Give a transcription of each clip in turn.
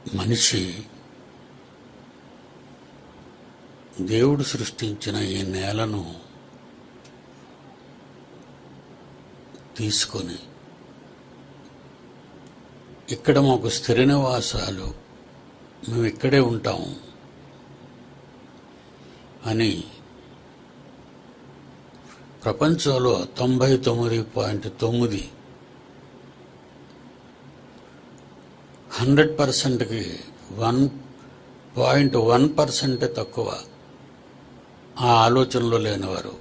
మనిషి దేవుడు సృష్టించిన ఈ నేలను తీసుకొని ఇక్కడ మాకు స్థిర నివాసాలు మేము ఇక్కడే ఉంటాం అని ప్రపంచంలో తొంభై తొమ్మిది పాయింట్ తొమ్మిది హండ్రెడ్ పర్సెంట్కి వన్ పాయింట్ వన్ పర్సెంట్ తక్కువ ఆ ఆలోచనలో లేనివారు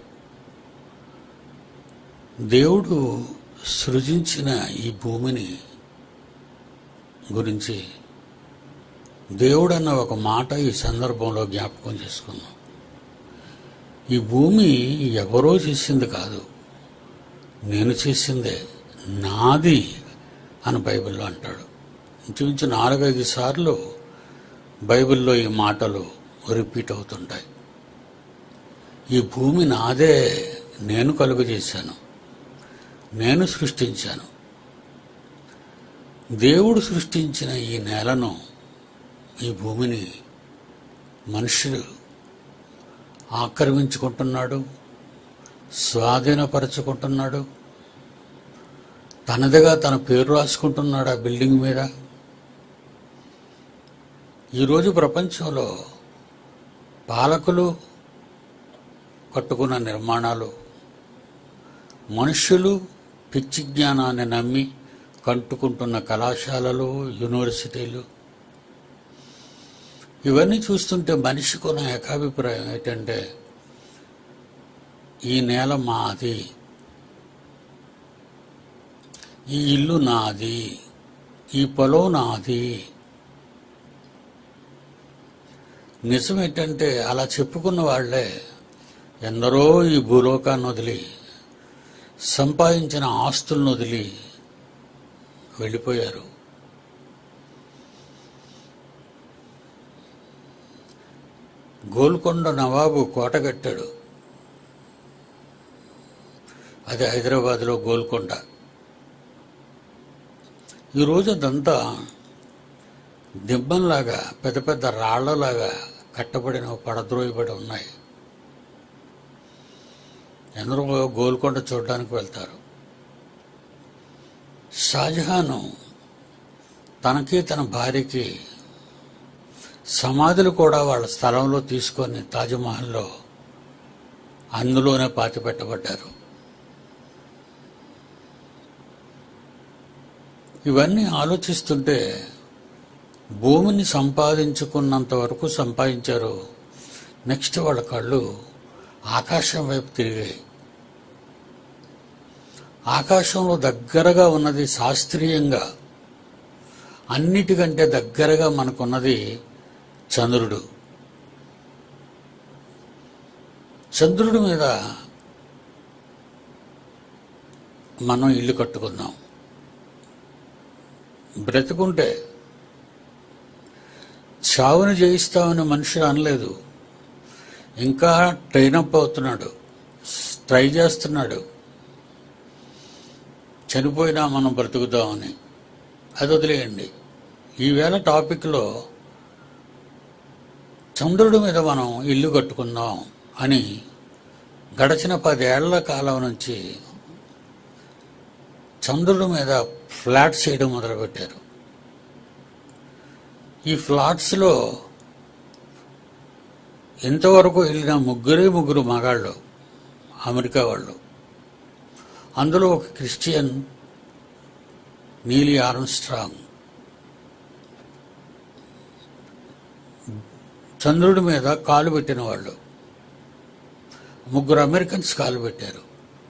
దేవుడు సృజించిన ఈ భూమిని గురించి దేవుడు అన్న ఒక మాట ఈ సందర్భంలో జ్ఞాపకం చేసుకుందాం ఈ భూమి ఎవరో చేసింది కాదు నేను చేసిందే నాది అని బైబిల్లో అంటాడు ఇంచుమించు నాలుగైదు సార్లు బైబిల్లో ఈ మాటలు రిపీట్ అవుతుంటాయి ఈ భూమి నాదే నేను కలుగు చేశాను నేను సృష్టించాను దేవుడు సృష్టించిన ఈ నేలను ఈ భూమిని మనుషులు ఆక్రమించుకుంటున్నాడు స్వాధీనపరచుకుంటున్నాడు తనదిగా తన పేరు రాసుకుంటున్నాడు ఆ బిల్డింగ్ మీద ఈరోజు ప్రపంచంలో పాలకులు కట్టుకున్న నిర్మాణాలు మనుషులు పిచ్చి జ్ఞానాన్ని నమ్మి కంటుకుంటున్న కళాశాలలు యూనివర్సిటీలు ఇవన్నీ చూస్తుంటే మనిషికి ఉన్న ఏకాభిప్రాయం ఏంటంటే ఈ నేల మాది ఈ ఇల్లు నాది ఈ పొలం నాది నిజం ఏంటంటే అలా చెప్పుకున్న వాళ్లే ఎందరో ఈ భూలోకాన్ని వదిలి సంపాదించిన ఆస్తులను వదిలి వెళ్ళిపోయారు గోల్కొండ నవాబు కోట కట్టాడు అది హైదరాబాద్లో గోల్కొండ ఈరోజు అదంతా దిబ్బల్లాగా పెద్ద పెద్ద రాళ్లలాగా కట్టబడిన పడద్రోయబడి ఉన్నాయి ఎందరో గోల్కొండ చూడడానికి వెళ్తారు షాజహాను తనకి తన భార్యకి సమాధులు కూడా వాళ్ళ స్థలంలో తీసుకొని తాజ్మహల్లో అందులోనే పాతి పెట్టబడ్డారు ఇవన్నీ ఆలోచిస్తుంటే భూమిని సంపాదించుకున్నంత వరకు సంపాదించారు నెక్స్ట్ వాళ్ళ కళ్ళు ఆకాశం వైపు తిరిగాయి ఆకాశంలో దగ్గరగా ఉన్నది శాస్త్రీయంగా అన్నిటికంటే దగ్గరగా మనకున్నది చంద్రుడు చంద్రుడి మీద మనం ఇల్లు కట్టుకుందాం బ్రతుకుంటే చావుని జయిస్తామని మనుషులు అనలేదు ఇంకా ట్రైన్ అప్ అవుతున్నాడు ట్రై చేస్తున్నాడు చనిపోయినా మనం బ్రతుకుదామని అది వదిలేయండి ఈవేళ టాపిక్లో చంద్రుడి మీద మనం ఇల్లు కట్టుకుందాం అని గడిచిన పదేళ్ల కాలం నుంచి చంద్రుడి మీద ఫ్లాట్స్ చేయడం మొదలుపెట్టారు ఈ ఫ్లాట్స్లో ఇంతవరకు వెళ్ళిన ముగ్గురే ముగ్గురు మగాళ్ళు అమెరికా వాళ్ళు అందులో ఒక క్రిస్టియన్ నీలి ఆర్మ్స్ట్రాంగ్ చంద్రుడి మీద కాలు పెట్టిన వాళ్ళు ముగ్గురు అమెరికన్స్ కాలు పెట్టారు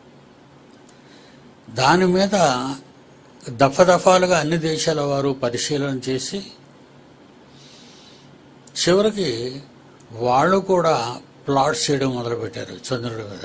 దాని మీద దఫదఫాలుగా అన్ని దేశాల వారు పరిశీలన చేసి చివరికి వాళ్ళు కూడా ప్లాట్స్ చేయడం మొదలుపెట్టారు చంద్రుడి మీద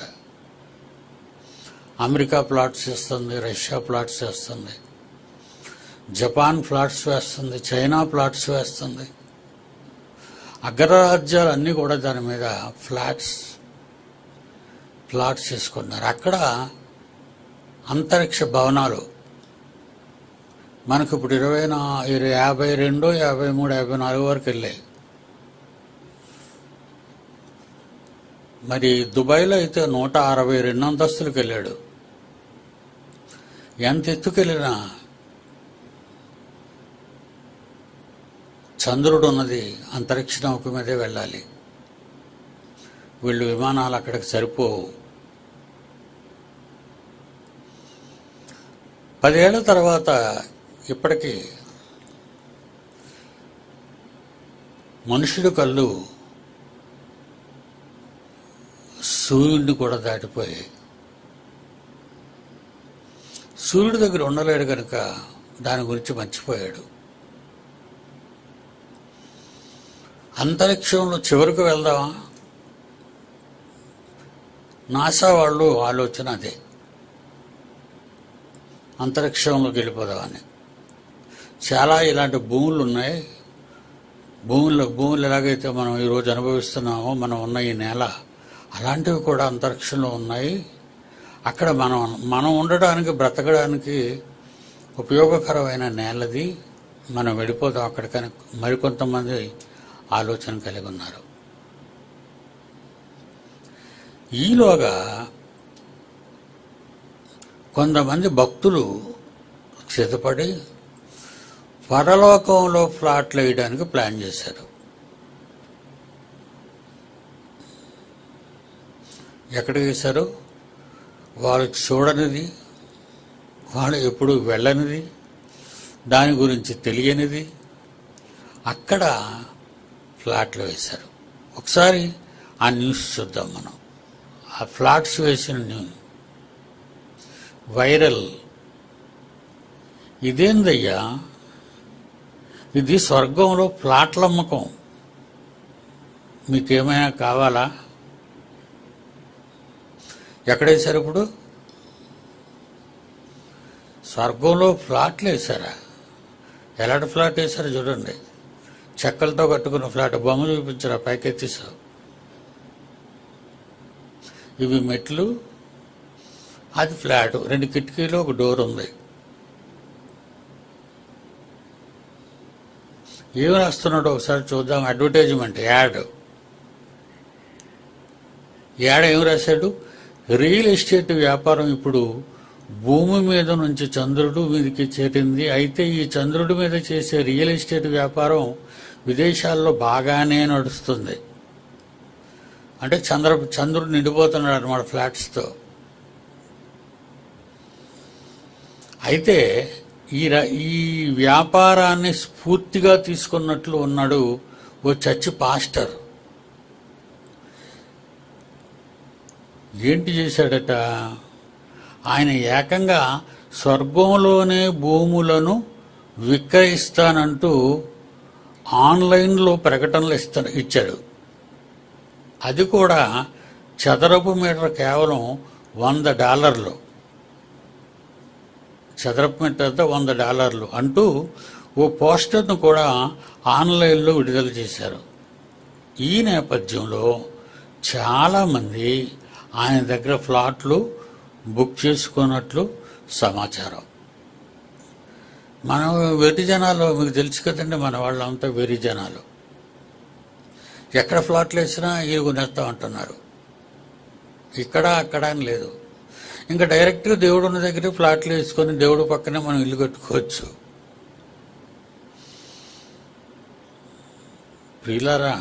అమెరికా ప్లాట్స్ చేస్తుంది రష్యా ప్లాట్స్ చేస్తుంది జపాన్ ప్లాట్స్ వేస్తుంది చైనా ప్లాట్స్ వేస్తుంది అగ్రరాజ్యాలు అన్నీ కూడా దాని మీద ఫ్లాట్స్ ప్లాట్స్ చేసుకున్నారు అక్కడ అంతరిక్ష భవనాలు మనకు ఇప్పుడు ఇరవై నా ఇరవై యాభై రెండు యాభై మూడు యాభై నాలుగు వరకు వెళ్ళాయి మరి దుబాయ్లో అయితే నూట అరవై రెండు అంతస్తులకు వెళ్ళాడు ఎంత ఎత్తుకెళ్ళినా చంద్రుడు ఉన్నది అంతరిక్ష నౌక మీదే వెళ్ళాలి వీళ్ళు విమానాలు అక్కడికి సరిపోవు పదేళ్ల తర్వాత ఇప్పటికీ మనుషుడి కళ్ళు సూర్యుడిని కూడా దాటిపోయాయి సూర్యుడి దగ్గర ఉండలేడు కనుక దాని గురించి మర్చిపోయాడు అంతరిక్షంలో చివరికి వెళ్దామా నాసా వాళ్ళు ఆలోచన అదే అంతరిక్షంలోకి వెళ్ళిపోదామని చాలా ఇలాంటి భూములు ఉన్నాయి భూముల్లో భూములు ఎలాగైతే మనం ఈరోజు అనుభవిస్తున్నామో మనం ఉన్న ఈ నేల అలాంటివి కూడా అంతరిక్షంలో ఉన్నాయి అక్కడ మనం మనం ఉండడానికి బ్రతకడానికి ఉపయోగకరమైన నేలది మనం వెళ్ళిపోదాం అక్కడికని మరికొంతమంది ఆలోచన కలిగి ఉన్నారు ఈలోగా కొంతమంది భక్తులు సిద్ధపడి పరలోకంలో ఫ్లాట్లు వేయడానికి ప్లాన్ చేశారు ఎక్కడ వేశారు వాళ్ళు చూడనిది వాళ్ళు ఎప్పుడు వెళ్ళనిది దాని గురించి తెలియనిది అక్కడ ఫ్లాట్లు వేశారు ఒకసారి ఆ న్యూస్ చూద్దాం మనం ఆ ఫ్లాట్స్ వేసిన న్యూస్ వైరల్ ఇదేందయ్యా ఇది స్వర్గంలో ప్లాట్ల అమ్మకం మీకేమైనా కావాలా ఎక్కడ వేశారు ఇప్పుడు స్వర్గంలో ఫ్లాట్లు వేశారా ఎలాంటి ఫ్లాట్ వేశారో చూడండి చెక్కలతో కట్టుకున్న ఫ్లాట్ బొమ్మ చూపించారా పైకెత్తిసావు ఇవి మెట్లు అది ఫ్లాట్ రెండు కిటికీలు ఒక డోర్ ఉంది ఏం రాస్తున్నాడో ఒకసారి చూద్దాం అడ్వర్టైజ్మెంట్ యాడ్ యాడ్ ఏం రాశాడు రియల్ ఎస్టేట్ వ్యాపారం ఇప్పుడు భూమి మీద నుంచి చంద్రుడు మీదకి చేరింది అయితే ఈ చంద్రుడి మీద చేసే రియల్ ఎస్టేట్ వ్యాపారం విదేశాల్లో బాగానే నడుస్తుంది అంటే చంద్ర చంద్రుడు నిండిపోతున్నాడు అనమాట ఫ్లాట్స్తో అయితే ఈ ర- ఈ వ్యాపారాన్ని స్ఫూర్తిగా తీసుకున్నట్లు ఉన్నాడు ఓ చర్చి పాస్టర్ ఏంటి చేశాడట ఆయన ఏకంగా స్వర్గంలోనే భూములను విక్రయిస్తానంటూ ఆన్లైన్లో ప్రకటనలు ఇస్తా ఇచ్చాడు అది కూడా చదరపు మీటర్ కేవలం వంద డాలర్లు చదరపు మీటర్ వంద డాలర్లు అంటూ ఓ పోస్టర్ను కూడా ఆన్లైన్లో విడుదల చేశారు ఈ నేపథ్యంలో చాలామంది ఆయన దగ్గర ఫ్లాట్లు బుక్ చేసుకున్నట్లు సమాచారం మనం వెరి జనాలు మీకు తెలుసు కదండి మన వాళ్ళంతా వెరి జనాలు ఎక్కడ ఫ్లాట్లు వేసినా ఇవి కొనేస్తాం అంటున్నారు ఇక్కడ అక్కడ అని లేదు ఇంకా డైరెక్ట్గా దేవుడు ఉన్న దగ్గర ఫ్లాట్లు వేసుకొని దేవుడు పక్కనే మనం ఇల్లు కట్టుకోవచ్చు ప్రియులారా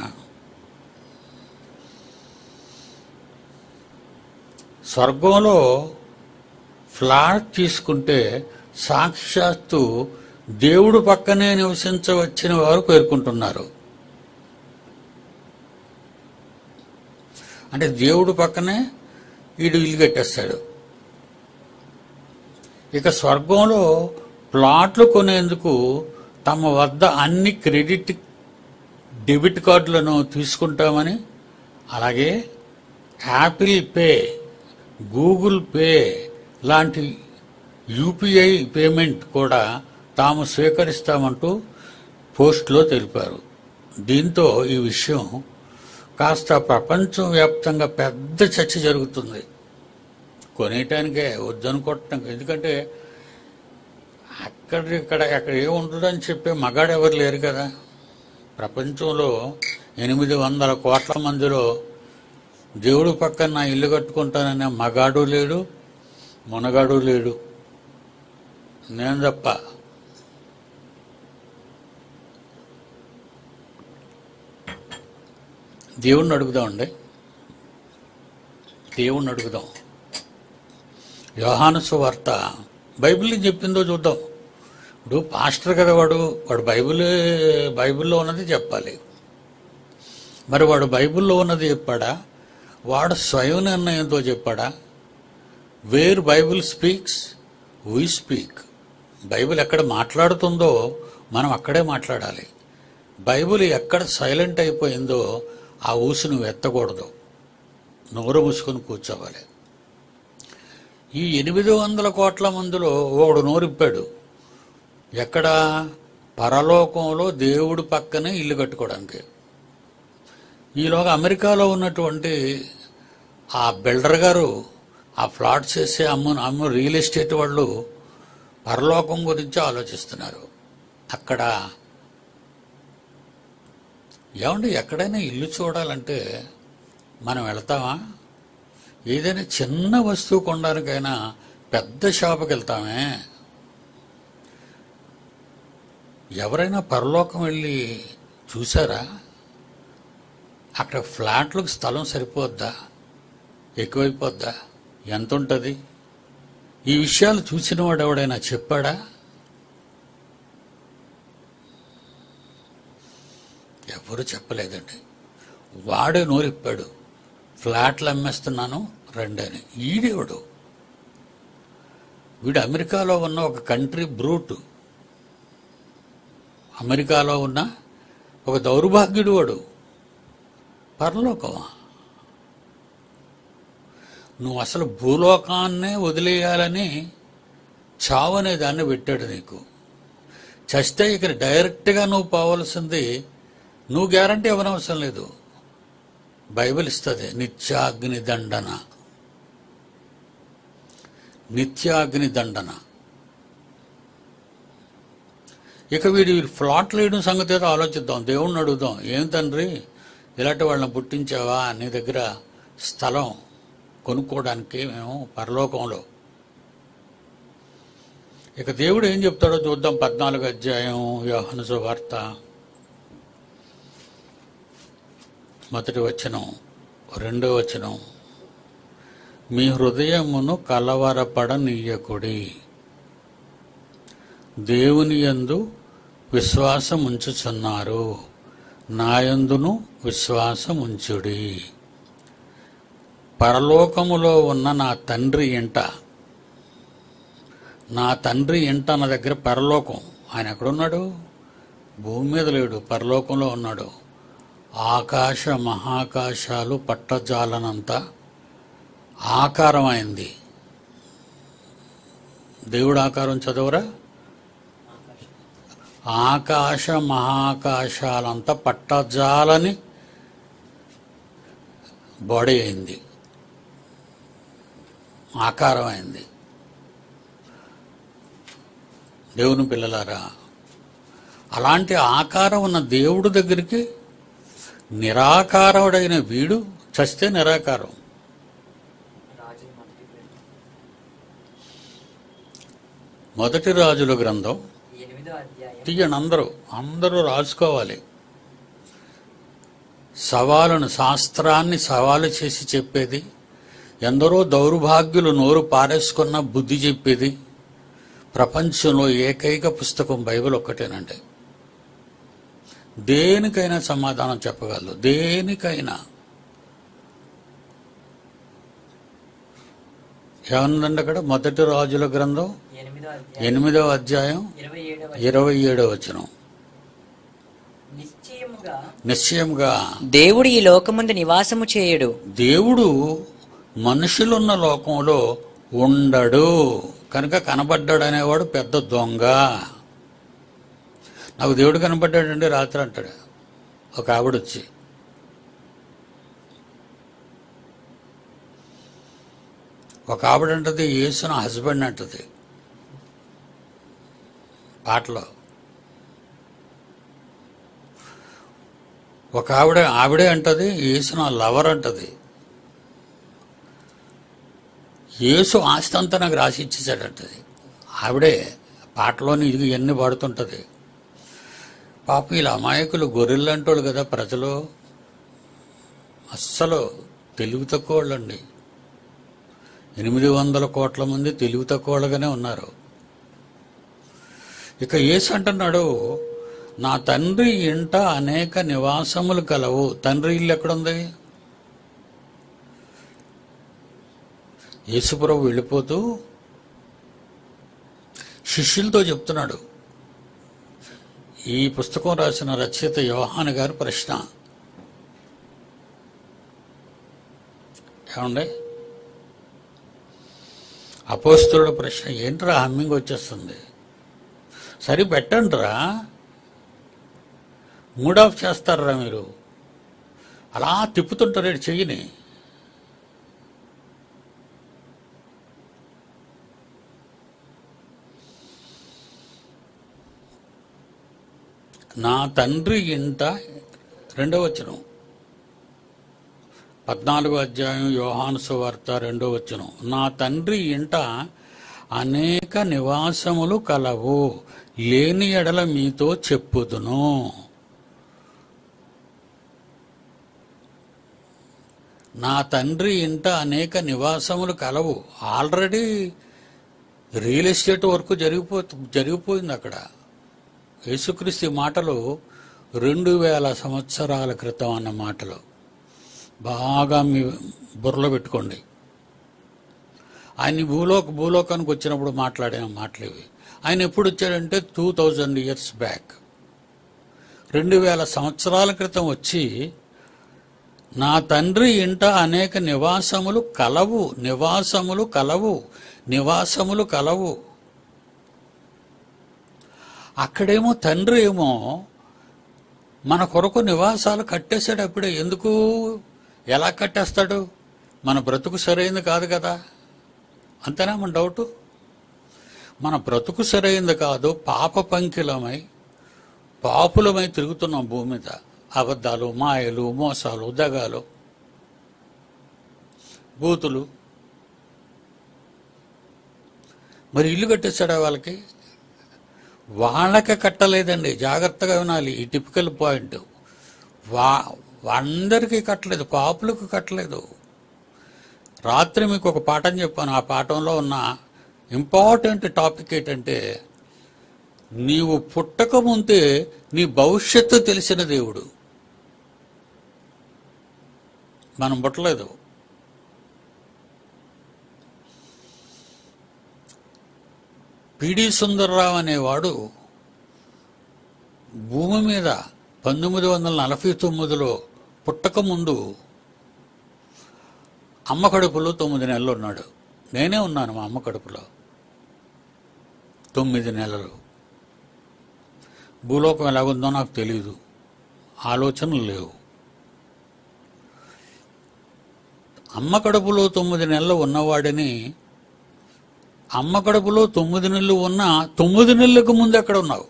స్వర్గంలో ఫ్లాట్ తీసుకుంటే సాక్షాత్తు దేవుడు పక్కనే నివసించవచ్చిన వారు పేర్కొంటున్నారు అంటే దేవుడు పక్కనే వీడు ఇల్లు కట్టేస్తాడు ఇక స్వర్గంలో ప్లాట్లు కొనేందుకు తమ వద్ద అన్ని క్రెడిట్ డెబిట్ కార్డులను తీసుకుంటామని అలాగే యాపిల్ పే గూగుల్ పే లాంటి యూపీఐ పేమెంట్ కూడా తాము స్వీకరిస్తామంటూ పోస్ట్లో తెలిపారు దీంతో ఈ విషయం కాస్త ప్రపంచవ్యాప్తంగా పెద్ద చర్చ జరుగుతుంది కొనేయటానికే వద్దనుకోవటం ఎందుకంటే అక్కడ ఇక్కడ అక్కడ ఏముంటుందని చెప్పే మగాడు ఎవరు లేరు కదా ప్రపంచంలో ఎనిమిది వందల కోట్ల మందిలో దేవుడు పక్కన నా ఇల్లు కట్టుకుంటాననే మగాడు లేడు మునగాడు లేడు నేను తప్ప దేవుణ్ణి అడుగుదామండి దేవుణ్ణి అడుగుదాం యోహాను సువార్త బైబిల్ ఏం చెప్పిందో చూద్దాం ఇప్పుడు పాస్టర్ కదా వాడు వాడు బైబిల్ బైబిల్లో ఉన్నది చెప్పాలి మరి వాడు బైబిల్లో ఉన్నది చెప్పాడా వాడు స్వయం నిర్ణయంతో చెప్పాడా where Bible speaks we speak Bible ఎక్కడ మాట్లాడుతుందో మనం అక్కడే మాట్లాడాలి బైబిల్ ఎక్కడ సైలెంట్ అయిపోయిందో ఆ ఊసి నువ్వు ఎత్తకూడదు నోరు మూసుకొని కూర్చోవాలి ఈ ఎనిమిది వందల కోట్ల మందిలో ఒకడు నోరిప్పాడు ఎక్కడ పరలోకంలో దేవుడి పక్కనే ఇల్లు కట్టుకోవడానికి ఈలోగా అమెరికాలో ఉన్నటువంటి ఆ బిల్డర్ గారు ఆ ఫ్లాట్స్ వేసే అమ్ము అమ్ము రియల్ ఎస్టేట్ వాళ్ళు పరలోకం గురించి ఆలోచిస్తున్నారు అక్కడ ఏమండి ఎక్కడైనా ఇల్లు చూడాలంటే మనం వెళ్తామా ఏదైనా చిన్న వస్తువు కొనడానికైనా పెద్ద షాపుకి వెళ్తామే ఎవరైనా పరలోకం వెళ్ళి చూసారా అక్కడ ఫ్లాట్లకు స్థలం సరిపోద్దా ఎక్కువైపోద్దా ఎంత ఉంటుంది ఈ విషయాలు చూసిన వాడు ఎవడైనా చెప్పాడా ఎవరు చెప్పలేదండి వాడే నోరిప్పాడు ఫ్లాట్లు అమ్మేస్తున్నాను రండని ఈడేవాడు వీడు అమెరికాలో ఉన్న ఒక కంట్రీ బ్రూట్ అమెరికాలో ఉన్న ఒక దౌర్భాగ్యుడు వాడు పరలోకమా నువ్వు అసలు భూలోకాన్నే వదిలేయాలని చావు అనే దాన్ని పెట్టాడు నీకు చస్తే ఇక్కడ డైరెక్ట్గా నువ్వు పోవలసింది నువ్వు గ్యారంటీ ఇవ్వనవసరం లేదు బైబిల్ ఇస్తుంది నిత్యాగ్ని దండన నిత్యాగ్ని దండన ఇక వీడి ఫ్లాట్లు వేయడం సంగతి ఏదో ఆలోచిద్దాం దేవుణ్ణి అడుగుదాం ఏం తండ్రి ఇలాంటి వాళ్ళని పుట్టించావా నీ దగ్గర స్థలం కొనుక్కోవడానికి మేము పరలోకంలో ఇక దేవుడు ఏం చెప్తాడో చూద్దాం పద్నాలుగు అధ్యాయం యోహను వార్త మొదటి వచనం రెండో వచనం మీ హృదయమును కలవరపడనీయకుడి దేవుని యందు విశ్వాసం ఉంచుచున్నారు నాయందును విశ్వాసం ఉంచుడి పరలోకములో ఉన్న నా తండ్రి ఇంట నా తండ్రి ఇంట నా దగ్గర పరలోకం ఆయన ఎక్కడున్నాడు భూమి మీద లేడు పరలోకంలో ఉన్నాడు ఆకాశ మహాకాశాలు పట్టజాలనంత ఆకారమైంది దేవుడు ఆకారం చదవరా ఆకాశ మహాకాశాలంతా పట్టజాలని బాడీ అయింది ఆకారమైంది దేవుని పిల్లలారా అలాంటి ఆకారం ఉన్న దేవుడు దగ్గరికి నిరాకారుడైన వీడు చస్తే నిరాకారం రాజు మొదటి పేరు మొదటి రాజుల గ్రంథం ఎనిమిదో అధ్యాయం తీయండి అందరూ అందరూ రాసుకోవాలి సవాలును శాస్త్రాన్ని సవాలు చేసి చెప్పేది ఎందరో దౌర్భాగ్యులు నోరు పారేసుకున్న బుద్ధి చెప్పేది ప్రపంచంలో ఏకైక పుస్తకం బైబిల్ ఒక్కటేనండి దేనికైనా సమాధానం చెప్పగలదు దేనికైనా ఏమన్నదండి అక్కడ మొదటి రాజుల గ్రంథం ఎనిమిదో అధ్యాయం ఎనిమిదవ అధ్యాయం ఇరవై ఏడవ ఇరవై ఏడవ వచనం నిశ్చయముగా నిశ్చయంగా దేవుడు ఈ లోకముందు నివాసము చేయడు దేవుడు మనుషులున్న లోకంలో ఉండడు కనుక కనబడ్డాడు అనేవాడు పెద్ద దొంగ నాకు దేవుడు కనబడ్డాడండి రాత్రి అంటాడు ఒక ఆవిడ వచ్చి ఒక ఆవిడ అంటది యేసు నా హస్బెండ్ అంటది పాటలో ఒక ఆవిడ ఆవిడే అంటది యేసు నా లవర్ అంటది యేసు ఆస్తి అంతా నాకు రాసి ఇచ్చేసాడంటది ఆవిడే పాటలోని ఇది ఇవన్నీ పాడుతుంటది పాప ఇలా అమాయకులు గొర్రెలంటోళ్ళు కదా ప్రజలు అస్సలు తెలివి తక్కువ వాళ్ళండి ఎనిమిది వందల కోట్ల మంది తెలివి తక్కువ వాళ్ళగానే ఉన్నారు ఇక యేసు అంటున్నాడు నా తండ్రి ఇంట అనేక నివాసములు కలవు తండ్రి ఇల్లు ఎక్కడుంది యేసుప్రభు వెళ్ళిపోతూ శిష్యులతో చెప్తున్నాడు ఈ పుస్తకం రాసిన రచయిత యోహాన్ గారి ప్రశ్న ఏమండి అపోస్తుల ప్రశ్న ఏంట్రా హమ్మింగ్ వచ్చేస్తుంది సరి పెట్టండిరా మూడ్ ఆఫ్ చేస్తారా మీరు అలా తిప్పుతుంటారు ఈడు చెయ్యిని నా తండ్రి ఇంట రెండో వచనం పద్నాలుగో అధ్యాయం యోహాను సువార్త రెండో వచనం నా తండ్రి ఇంట అనేక నివాసములు కలవు లేని ఎడల మీతో చెప్పుదును నా తండ్రి ఇంట అనేక నివాసములు కలవు ఆల్రెడీ రియల్ ఎస్టేట్ వర్క్ జరిగిపో జరిగిపోయింది అక్కడ యేసుక్రీస్తు మాటలు రెండు వేల సంవత్సరాల క్రితం అన్న మాటలు బాగా మీ బుర్రలో పెట్టుకోండి ఆయన ఈ భూలోక భూలోకానికి వచ్చినప్పుడు మాట్లాడిన మాటలు ఇవి ఆయన ఎప్పుడు వచ్చాడంటే టూ థౌజండ్ ఇయర్స్ బ్యాక్ రెండు వేల సంవత్సరాల క్రితం వచ్చి నా తండ్రి ఇంట అనేక నివాసములు కలవు నివాసములు కలవు నివాసములు కలవు అక్కడేమో తండ్రి ఏమో మన కొరకు నివాసాలు కట్టేశాడు అప్పుడే ఎందుకు ఎలా కట్టేస్తాడు మన బ్రతుకు సరైంది కాదు కదా అంతేనా మన డౌటు మన బ్రతుకు సరైంది కాదు పాప పంకిలమై పాపులమై తిరుగుతున్నాం భూమి మీద అబద్ధాలు మాయలు మోసాలు దగాలు బూతులు మరి ఇల్లు కట్టేశాడా వాళ్ళకి వాళ్ళకి కట్టలేదండి జాగ్రత్తగా వినాలి ఈ టిపికల్ పాయింట్ వా అందరికీ కట్టలేదు పాపులకు కట్టలేదు రాత్రి మీకు ఒక పాఠం చెప్పాను ఆ పాఠంలో ఉన్న ఇంపార్టెంట్ టాపిక్ ఏంటంటే నీవు పుట్టక ముందే నీ భవిష్యత్తు తెలిసిన దేవుడు మనం పుట్టలేదు పిడి సుందర్రావు అనేవాడు భూమి మీద పంతొమ్మిది వందల నలభై తొమ్మిదిలో పుట్టక ముందు అమ్మ కడుపులో తొమ్మిది నెలలు ఉన్నాడు నేనే ఉన్నాను మా అమ్మ కడుపులో తొమ్మిది నెలలు భూలోకం ఎలాగుందో నాకు తెలియదు ఆలోచనలు లేవు అమ్మ కడుపులో తొమ్మిది నెలలు ఉన్నవాడిని అమ్మ కడుపులో తొమ్మిది నెలలు ఉన్నా తొమ్మిది నెలలకు ముందు ఎక్కడ ఉన్నావు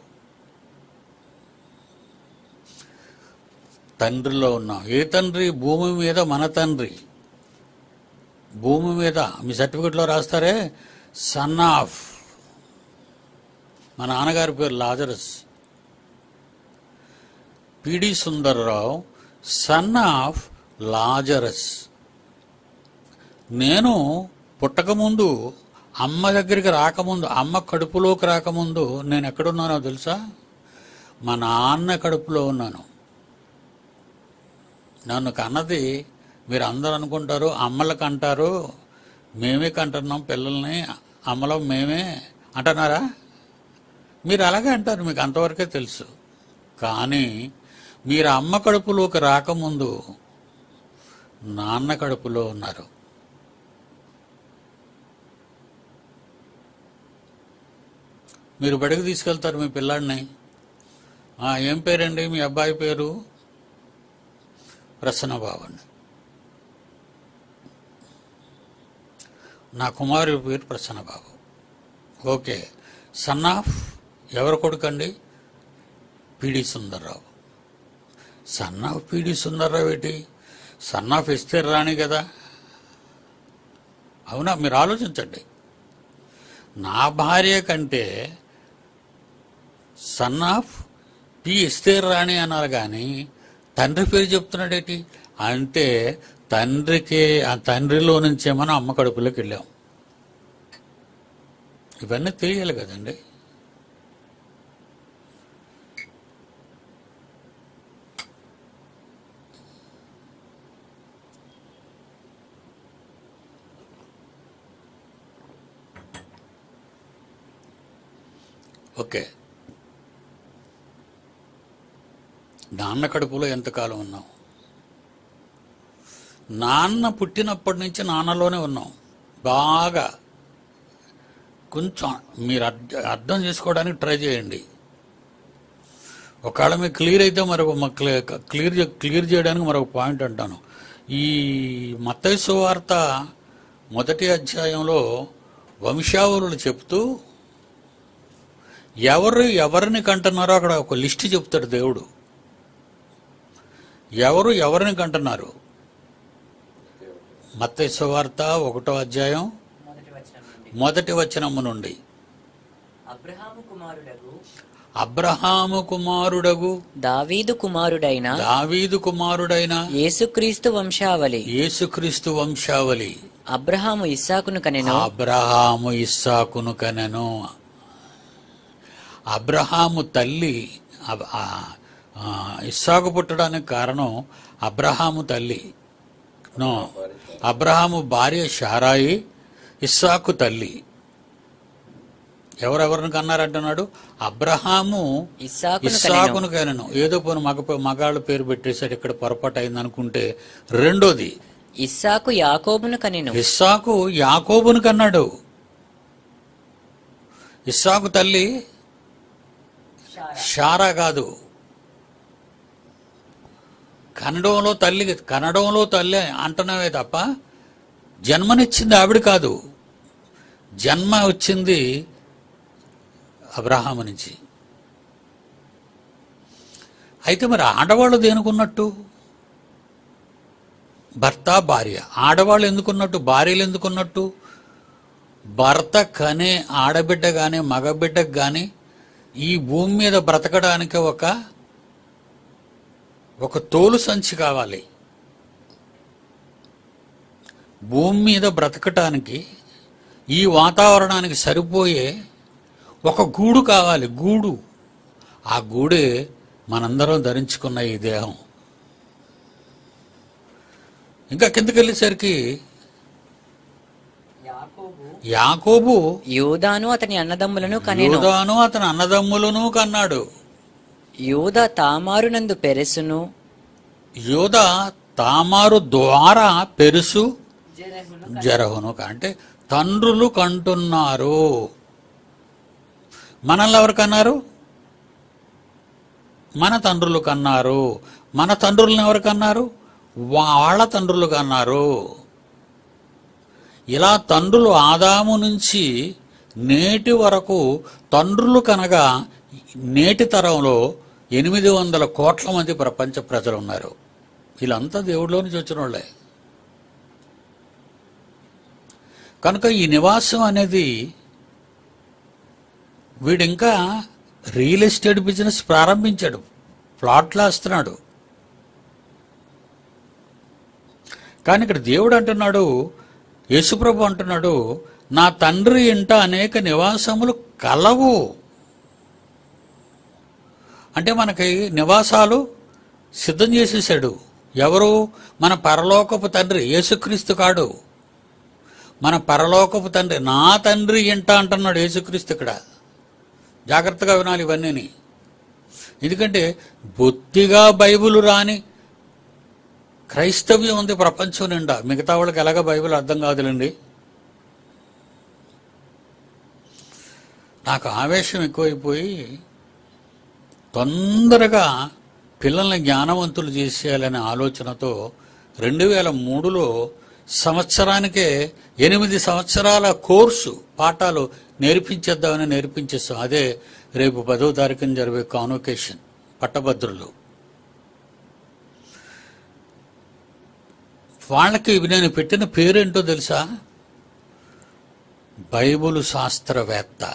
తండ్రిలో ఉన్నావు ఏ తండ్రి భూమి మీద మన తండ్రి భూమి మీద మీ సర్టిఫికెట్లో రాస్తారే సన్ ఆఫ్ మా నాన్నగారి పేరు Lazarus PD Sundarrao son of Lazarus నేను పుట్టకముందు అమ్మ దగ్గరికి రాకముందు అమ్మ కడుపులోకి రాకముందు నేను ఎక్కడున్నానో తెలుసా మా నాన్న కడుపులో ఉన్నాను నన్ను కన్నది మీరు అందరూ అనుకుంటారు అమ్మలకు అంటారు మేమే కంటున్నాం పిల్లల్ని అమ్మలో మేమే అంటున్నారా మీరు అలాగే అంటారు మీకు అంతవరకే తెలుసు కానీ మీరు అమ్మ కడుపులోకి రాకముందు నాన్న కడుపులో ఉన్నారు మీరు బడికి తీసుకెళ్తారు మీ పిల్లాడిని "ఆ, ఏం పేరండి మీ అబ్బాయి పేరు ప్రసన్నబాబు అండి నా కుమారుడి పేరు ప్రసన్నబాబు ఓకే సన్ ఆఫ్ ఎవరు కొడుకండి PD Sundarrao son of PD Sundarrao ఏంటి సన్ ఆఫ్ ఎస్తేర్ రాణి కదా అవునా మీరు ఆలోచించండి నా భార్య కంటే son of P Esther Rani అన్నారు కానీ తండ్రి పేరు చెప్తున్నాడేటి అంటే తండ్రికి ఆ తండ్రిలో నుంచే మనం అమ్మ కడుపులోకి వెళ్ళాం ఇవన్నీ తెలియాలి కదండి ఓకే నాన్న కడుపులో ఎంతకాలం ఉన్నాం నాన్న పుట్టినప్పటి నుంచి నాన్నలోనే ఉన్నాం బాగా కొంచెం మీరు అర్థ- అర్థం చేసుకోవడానికి ట్రై చేయండి ఒకవేళ మీకు క్లియర్ అయితే మరొక మ- క్లి- క్లియర్ చే- క్లియర్ చేయడానికి మరొక పాయింట్ అంటాను ఈ మత్తయి సువార్త మొదటి అధ్యాయంలో వంశావళులు చెప్తూ ఎవరు ఎవరిని కంటున్నారో అక్కడ ఒక లిస్ట్ చెప్తాడు దేవుడు ఎవరు ఎవరిని కంటున్నారు మత్తయి సువార్త ఒకటో అధ్యాయం మొదటి వచనం నుండి మొదటి వచనము నుండి అబ్రహాము కుమారుడగు అబ్రహాము కుమారుడగు దావీదు కుమారుడైన దావీదు కుమారుడైన యేసుక్రీస్తు వంశావళి యేసుక్రీస్తు వంశావళి అబ్రహాము ఇస్సాకును కనెను అబ్రహాము ఇస్సాకును కనెను అబ్రహాము తల్లి అబ్- ఆ, ఆ, ఇస్సాకు పుట్టడానికి కారణం అబ్రహాము తల్లి నో అబ్రహాము భార్య షారాయి ఇస్సాకు తల్లి ఎవరెవరిని కన్నారంటున్నాడు అబ్రహాము ఇస్సాకును కనెను ఇస్సాకును కనెను ఏదో పోను మగ మగాళ్ళ పేరు పెట్టేశాడు ఇక్కడ పొరపాటు అయింది అనుకుంటే రెండోది ఇస్సాకు యాకోబును కనెను ఇస్సాకు యాకోబును కన్నాడు ఇస్సాకు తల్లి షారా కాదు కన్నడంలో తల్లి కన్నడంలో తల్లి అంటున్నావే తప్ప జన్మనిచ్చింది ఆవిడ కాదు జన్మ వచ్చింది అబ్రహాము నుంచి అయితే మరి ఆడవాళ్ళు దేనుకున్నట్టు భర్త భార్య ఆడవాళ్ళు ఎందుకున్నట్టు భార్యలు ఎందుకున్నట్టు భర్త కనే ఆడబిడ్డ కానీ మగబిడ్డకు కానీ ఈ భూమి మీద బ్రతకడానికి ఒక ఒక తోలు సంచి కావాలి భూమి మీద బ్రతకటానికి ఈ వాతావరణానికి సరిపోయే ఒక గూడు కావాలి గూడు ఆ గూడే మనందరం ధరించుకున్న ఈ దేహం ఇంకా కిందకి వెళ్ళేసరికి యాకోబు యూదాను అతని అన్నదమ్ములను కనెను యూదాను అతని అన్నదమ్ములను కన్నాడు యూద తామారునందు పెరెసును యోధ తామారు ద్వారా పెరుసు జరహును అంటే తండ్రులు కంటున్నారు మనల్ని ఎవరు కన్నారు మన తండ్రులు కన్నారు మన తండ్రులను ఎవరు కన్నారు వాళ్ళ తండ్రులు కన్నారు ఇలా తండ్రులు ఆదాము నుంచి నేటి వరకు తండ్రులు కనగా నేటి తరంలో ఎనిమిది వందల కోట్ల మంది ప్రపంచ ప్రజలు ఉన్నారు వీళ్ళంతా దేవుడిలో నుంచి వచ్చిన వాళ్ళే కనుక ఈ నివాసం అనేది వీడింకా రియల్ ఎస్టేట్ బిజినెస్ ప్రారంభించాడు ప్లాట్లు వేస్తున్నాడు కానీ ఇక్కడ దేవుడు అంటున్నాడు యేసుప్రభు అంటున్నాడు నా తండ్రి ఇంట అనేక నివాసములు కలవు అంటే మనకి నివాసాలు సిద్ధం చేసేసాడు ఎవరు మన పరలోకపు తండ్రి యేసుక్రీస్తు కాడు మన పరలోకపు తండ్రి నా తండ్రి ఇంట అంటున్నాడు యేసుక్రీస్తు ఇక్కడ జాగ్రత్తగా వినాలి ఇవన్నీని ఎందుకంటే బొత్తిగా బైబిల్ రాని క్రైస్తవ్యం ఉంది ప్రపంచం నిండా మిగతా వాళ్ళకి ఎలాగ బైబిల్ అర్థం కాదులండి నాకు ఆవేశం ఎక్కువైపోయి తొందరగా పిల్లల్ని జ్ఞానవంతులు చేసేయాలనే ఆలోచనతో రెండు వేల మూడులో సంవత్సరానికే ఎనిమిది సంవత్సరాల కోర్సు పాఠాలు నేర్పించేద్దామని నేర్పించేస్తాం అదే రేపు పదో తారీఖున జరిగే కాన్వకేషన్ పట్టభద్రులు వాళ్ళకి నేను పెట్టిన పేరేంటో తెలుసా బైబుల్ శాస్త్రవేత్త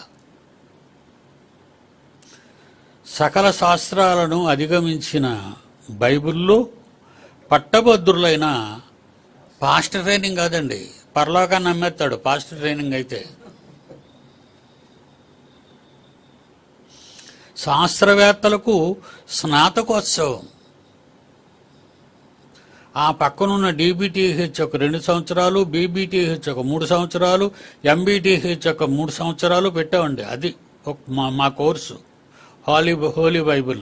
సకల శాస్త్రాలను అధిగమించిన బైబిల్లో పట్టభద్రులైన పాస్టర్ ట్రైనింగ్ కాదండి పరలోకాన్ని నమ్మేస్తాడు పాస్టర్ ట్రైనింగ్ అయితే శాస్త్రవేత్తలకు స్నాతకోత్సవం ఆ పక్కనున్న డీబీటీహెచ్ ఒక రెండు సంవత్సరాలు బీబీటీహెచ్ ఒక మూడు సంవత్సరాలు ఎంబీటీహెచ్ ఒక మూడు సంవత్సరాలు పెట్టామండి అది ఒక- మా మా కోర్సు హాలీ హోలీ బైబిల్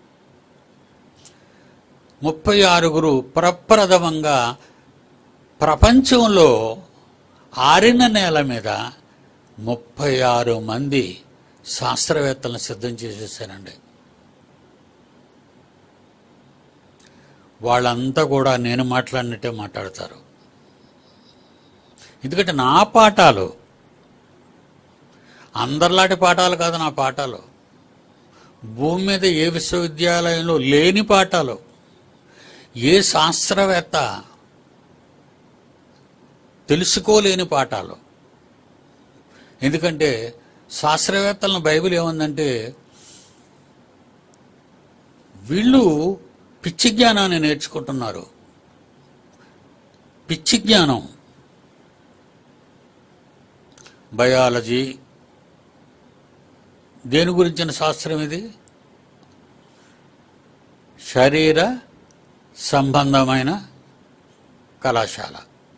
ముప్పై ఆరుగురు ప్రప్రథమంగా ప్రపంచంలో ఆరిన నేల మీద ముప్పై ఆరు మంది శాస్త్రవేత్తలను సిద్ధం చేసేసానండి వాళ్ళంతా కూడా నేను మాట్లాడినట్టే మాట్లాడతారు ఎందుకంటే నా పాఠాలు అందరిలాంటి పాఠాలు కాదు నా పాఠాలు భూమి మీద ఏ విశ్వవిద్యాలయంలో లేని పాఠాలు ఏ శాస్త్రవేత్త తెలుసుకోలేని పాఠాలు ఎందుకంటే శాస్త్రవేత్తలను బైబిల్ ఏముందంటే వీళ్ళు పిచ్చి జ్ఞానాన్ని నేర్చుకుంటున్నారు పిచ్చి జ్ఞానం బయాలజీ దేని గురించిన శాస్త్రం ఇది శరీర సంబంధమైన కళాశాల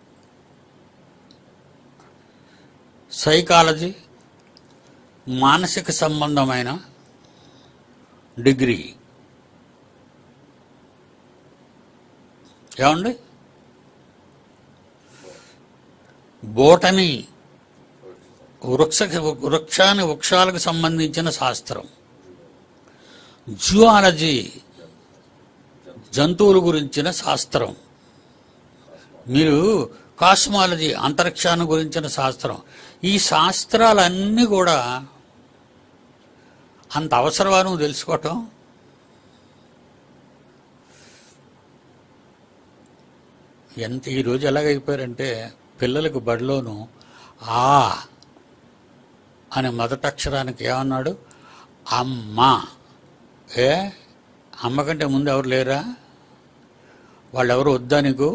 సైకాలజీ మానసిక సంబంధమైన డిగ్రీ ఏమండి బోటనీ వృక్ష వృక్షాన్ని వృక్షాలకు సంబంధించిన శాస్త్రం జువాలజీ జంతువుల గురించిన శాస్త్రం మీరు కాస్మాలజీ అంతరిక్షాన్ని గురించిన శాస్త్రం ఈ శాస్త్రాలన్నీ కూడా అంత అవసరమా నువ్వు తెలుసుకోవటం ఎంత ఈరోజు ఎలాగైపోయారంటే పిల్లలకు బడిలోను ఆ అనే మొదటి అక్షరానికి ఏమన్నాడు అమ్మ ఏ అమ్మ కంటే ముందు ఎవరు లేరా వాళ్ళెవరు వద్దా నీకు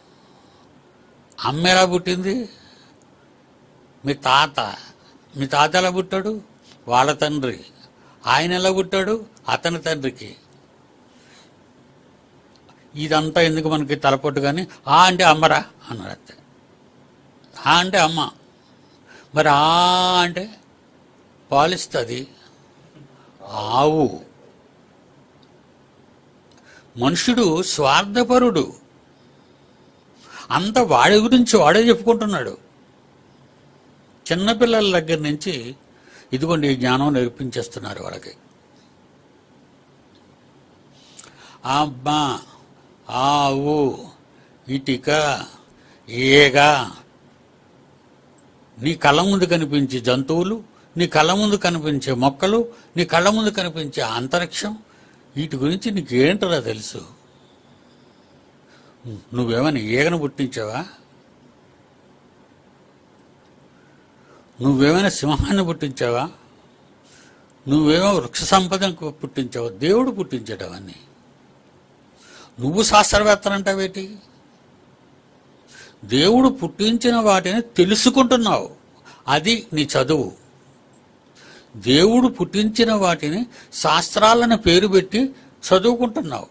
అమ్మ ఎలా పుట్టింది మీ తాత మీ తాత ఎలా పుట్టాడు వాళ్ళ తండ్రి ఆయన ఎలా పుట్టాడు అతని తండ్రికి ఇదంతా ఎందుకు మనకి తలపొట్టు కానీ ఆ అంటే అమ్మరా అన్నాడు అంతే ఆ అంటే అమ్మ మరి ఆ అంటే పాలిస్తుంది ఆవు మనుషుడు స్వార్థపరుడు అంత వాడి గురించి వాడే చెప్పుకుంటున్నాడు చిన్నపిల్లల దగ్గర నుంచి ఇదిగోండి ఈ జ్ఞానం నేర్పించేస్తున్నారు వాళ్ళకి అబ్బా ఆవు ఇటిక ఏగ నీ కళ్ళ ముందు కనిపించే జంతువులు నీ కళ్ళ ముందు కనిపించే మొక్కలు నీ కళ్ళ ముందు కనిపించే అంతరిక్షం వీటి గురించి నీకేంటరా తెలుసు నువ్వేమైనా ఈగను పుట్టించావా నువ్వేమైనా సింహాన్ని పుట్టించావా నువ్వేమో వృక్ష సంపదను పుట్టించావా దేవుడు పుట్టించాడు అవన్నీ నువ్వు శాస్త్రవేత్తనంటావేటి దేవుడు పుట్టించిన వాటిని తెలుసుకుంటున్నావు అది నీ చదువు దేవుడు పుట్టించిన వాటిని శాస్త్రాలను పేరు పెట్టి చదువుకుంటున్నావు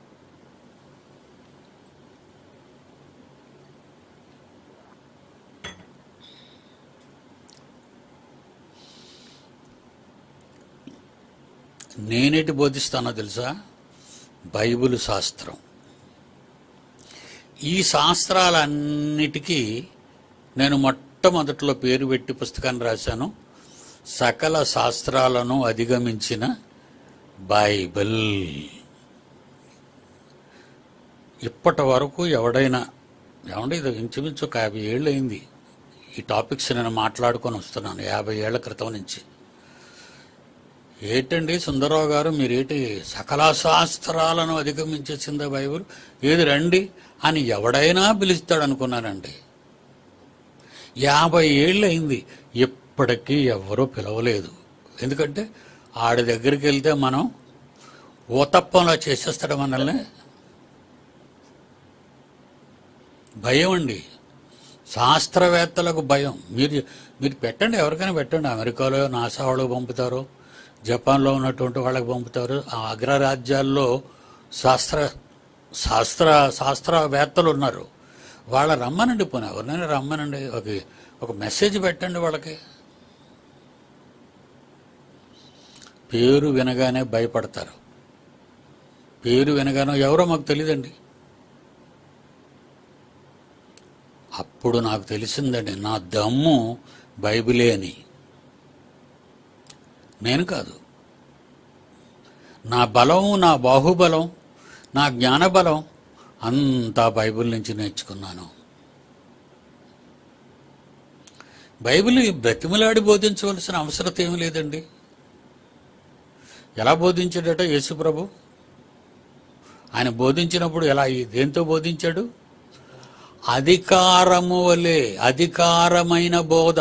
నేనేటి బోధిస్తానో తెలుసా బైబిల్ శాస్త్రం ఈ శాస్త్రాలన్నిటికీ నేను మొట్టమొదట్లో పేరు పెట్టి పుస్తకాన్ని రాశాను సకల శాస్త్రాలను అధిగమించిన బైబిల్ ఇప్పటి వరకు ఎవడైనా ఏమంటే ఇది ఇంచుమించు ఒక యాభై ఏళ్ళు అయింది ఈ టాపిక్స్ నేను మాట్లాడుకొని వస్తున్నాను యాభై ఏళ్ల క్రితం నుంచి ఏటండి సుందరరావు గారు మీరేటి సకల శాస్త్రాలను అధిగమించేసిందా బైబిల్ ఏది రండి అని ఎవడైనా పిలుస్తాడు అనుకున్నానండి యాభై ఏళ్ళు అయింది ఇప్పటికీ ఎవరూ పిలవలేదు ఎందుకంటే ఆడి దగ్గరికి వెళ్తే మనం ఊతప్పంలో చేసేస్తాడు మనల్ని భయం అండి శాస్త్రవేత్తలకు భయం మీరు మీరు పెట్టండి ఎవరికైనా పెట్టండి అమెరికాలో నాసా వాళ్ళకి పంపుతారు జపాన్లో ఉన్నటువంటి వాళ్ళకి పంపుతారు ఆ అగ్రరాజ్యాల్లో శాస్త్ర శాస్త్ర శాస్త్రవేత్తలు ఉన్నారు వాళ్ళ రమ్మనండి పోనీ ఎవరినైనా రమ్మనండి ఒక ఒక మెసేజ్ పెట్టండి వాళ్ళకి పేరు వినగానే భయపడతారు పేరు వినగానే ఎవరో మాకు తెలియదండి అప్పుడు నాకు తెలిసిందండి నా దమ్ము బైబిలే అని నేను కాదు నా బలం నా బాహుబలం నా జ్ఞానబలం అంతా బైబిల్ నుంచి నేర్చుకున్నాను బైబిల్ బ్రతిమలాడి బోధించవలసిన అవసరం ఏమీ లేదండి ఎలా బోధించాడట యేసు ప్రభు ఆయన బోధించినప్పుడు ఎలా దేంతో బోధించాడు అధికారము వలె అధికారమైన బోధ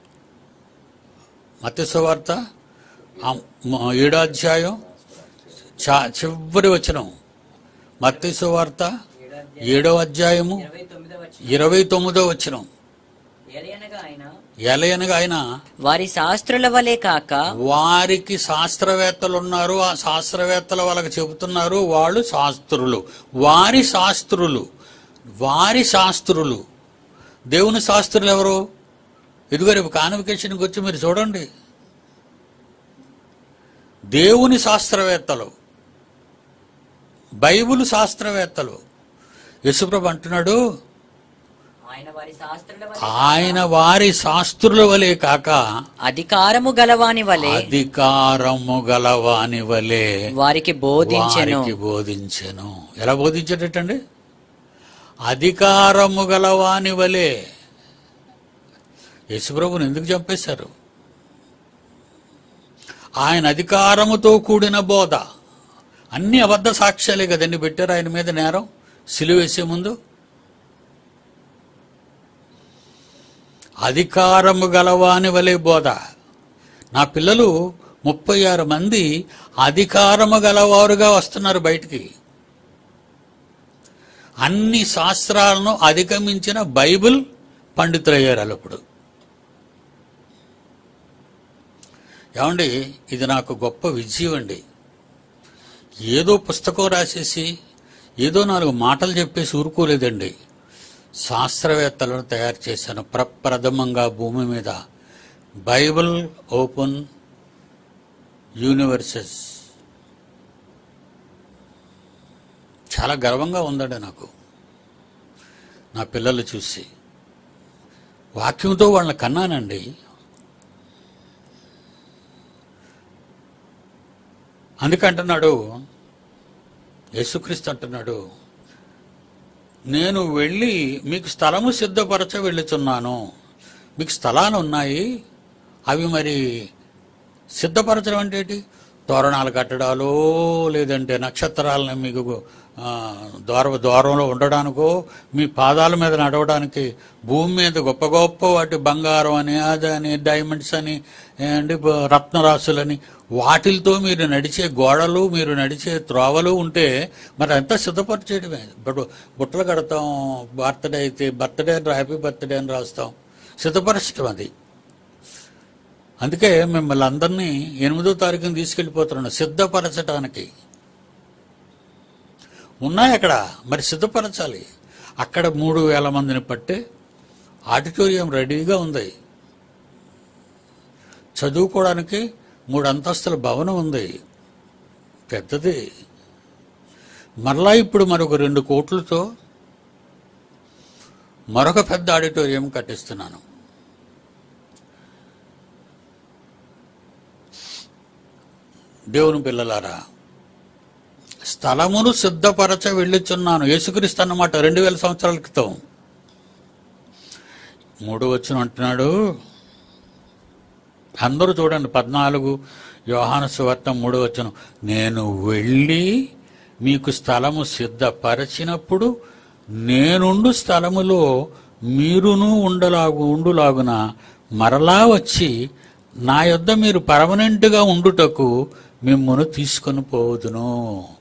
మత్స్యవార్త ఏడో అధ్యాయం చా చివరి వచనం మత్స్యవార్త ఏడో అధ్యాయము ఇరవై తొమ్మిదవ ఇరవై తొమ్మిదో వచనం ఎలయనగా ఆయన ఎలయనగా ఆయన వారి శాస్త్రుల వలె కాక వారికి శాస్త్రవేత్తలు ఉన్నారు ఆ శాస్త్రవేత్తలు వాళ్ళకి చెబుతున్నారు వాళ్ళు శాస్త్రులు వారి శాస్త్రులు వారి శాస్త్రులు దేవుని శాస్త్రులు ఎవరు ఇదిగో రేపు కాన్వికేషన్కి వచ్చి మీరు చూడండి దేవుని శాస్త్రవేత్తలు బైబిల్ శాస్త్రవేత్తలు యశుప్రభు అంటున్నాడు ఆయన వారి శాస్త్రుల ఆయన వారి శాస్త్రుల వలె కాక అధికారము గలవాని వలె అధికారము గలవాని వలె వారికి బోధించెను వారికి బోధించెను ఎలా బోధించేటండి అధికారము గలవాని వలె యేసుప్రభుని ఎందుకు చంపేశారు ఆయన అధికారముతో కూడిన బోధ అన్ని అబద్ధ సాక్ష్యాలే కదండి పెట్టారు ఆయన మీద నేరం సిలువేసే ముందు అధికారము గలవాని వలె బోధ నా పిల్లలు ముప్పై ఆరు మంది అధికారము గలవారుగా వస్తున్నారు బయటికి అన్ని శాస్త్రాలను అధిగమించిన బైబిల్ పండితులయ్యారు వాళ్ళు ఇప్పుడు ఏమండి ఇది నాకు గొప్ప విజయం అండి ఏదో పుస్తకం రాసేసి ఏదో నాలుగు మాటలు చెప్పేసి ఊరుకోలేదండి శాస్త్రవేత్తలను తయారు చేశాను ప్రప్రథమంగా భూమి మీద బైబిల్ ఓపెన్ యూనివర్సెస్ చాలా గర్వంగా ఉందండి నాకు నా పిల్లలు చూసి వాక్యంతో వాళ్ళని కన్నానండి అందుకంటున్నాడు యేసుక్రీస్తు అంటున్నాడు నేను వెళ్ళి మీకు స్థలము సిద్ధపరచ వెళ్ళుచున్నాను మీకు స్థలాలు ఉన్నాయి అవి మరి సిద్ధపరచడం అంటే ఏంటి తోరణాలు కట్టడాలు లేదంటే నక్షత్రాలను మీకు ఆ, ద్వార ద్వారంలో ఉండడానికో మీ పాదాల మీద నడవడానికి భూమి మీద గొప్ప గొప్ప వాటి బంగారం అని అదని డైమండ్స్ అని అండి రత్నరాశులని వాటిలతో మీరు నడిచే గోడలు మీరు నడిచే త్రోవలు ఉంటే మరి అంతా సిద్ధపరిచేయడమే ఇప్పుడు బుట్టలు కడతాం బర్త్డే అయితే బర్త్డే అని హ్యాపీ బర్త్డే అని రాస్తాం సిద్ధపరచడం అది అందుకే మిమ్మల్ని అందరినీ ఎనిమిదో తారీఖున తీసుకెళ్ళిపోతున్నాను సిద్ధపరచడానికి ఉన్నాయి అక్కడ మరి సిద్ధపరచాలి అక్కడ మూడు వేల మందిని పట్టే ఆడిటోరియం రెడీగా ఉంది చదువుకోవడానికి మూడు అంతస్తుల భవనం ఉంది పెద్దది మరలా ఇప్పుడు మరొక రెండు కోట్లతో మరొక పెద్ద ఆడిటోరియం కట్టిస్తున్నాను దేవుని పిల్లలారా స్థలమును సిద్ధపరచ వెళ్ళుచున్నాను యేసుక్రీస్తు అన్నమాట రెండు వేల సంవత్సరాల క్రితం మూడు వచ్చిన అంటున్నాడు అందరూ చూడండి పద్నాలుగు యోహాను సువార్త మూడో వచ్చను నేను వెళ్ళి మీకు స్థలము సిద్ధపరచినప్పుడు నేనుండు స్థలములో మీరును ఉండలాగు ఉండులాగున మరలా వచ్చి నా యొద్ద మీరు పర్మనెంట్గా ఉండుటకు మిమ్మల్ని తీసుకొని పోదును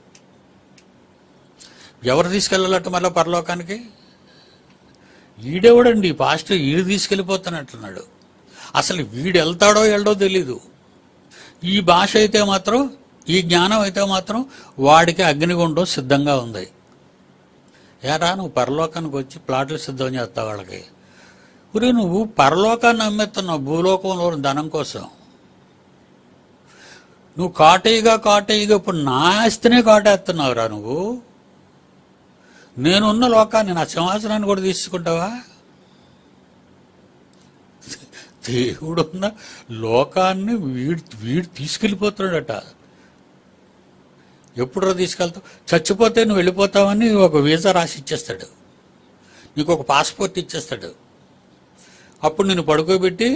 ఎవరు తీసుకెళ్ళాలట మళ్ళీ పరలోకానికి ఈడెవడండి పాస్టర్ ఈడు తీసుకెళ్ళిపోతానంటున్నాడు అసలు వీడు వెళ్తాడో వెళ్ళడో తెలీదు ఈ భాష అయితే మాత్రం ఈ జ్ఞానం అయితే మాత్రం వాడికి అగ్నిగుండం సిద్ధంగా ఉంది ఏరా నువ్వు పరలోకానికి వచ్చి ప్లాట్లు సిద్ధం చేస్తావు వాళ్ళకి ఉరి నువ్వు పరలోకాన్ని అమ్మేస్తున్నావు భూలోకంలో ఉన్న ధనం కోసం నువ్వు కాటేయిగా కాటేయిగా ఇప్పుడు నా ఆస్తినే కాటేస్తున్నావురా నువ్వు నేనున్న లోకాన్ని నా సింహాసనాన్ని కూడా తీసుకుంటావా దేవుడున్న లోకాన్ని వీడు వీడు తీసుకెళ్ళిపోతున్నాడట ఎప్పుడో తీసుకెళ్తావు చచ్చిపోతే నువ్వు వెళ్ళిపోతావని ఒక వీసా రాసి ఇచ్చేస్తాడు నీకు ఒక పాస్పోర్ట్ ఇచ్చేస్తాడు అప్పుడు నేను పడుకోబెట్టి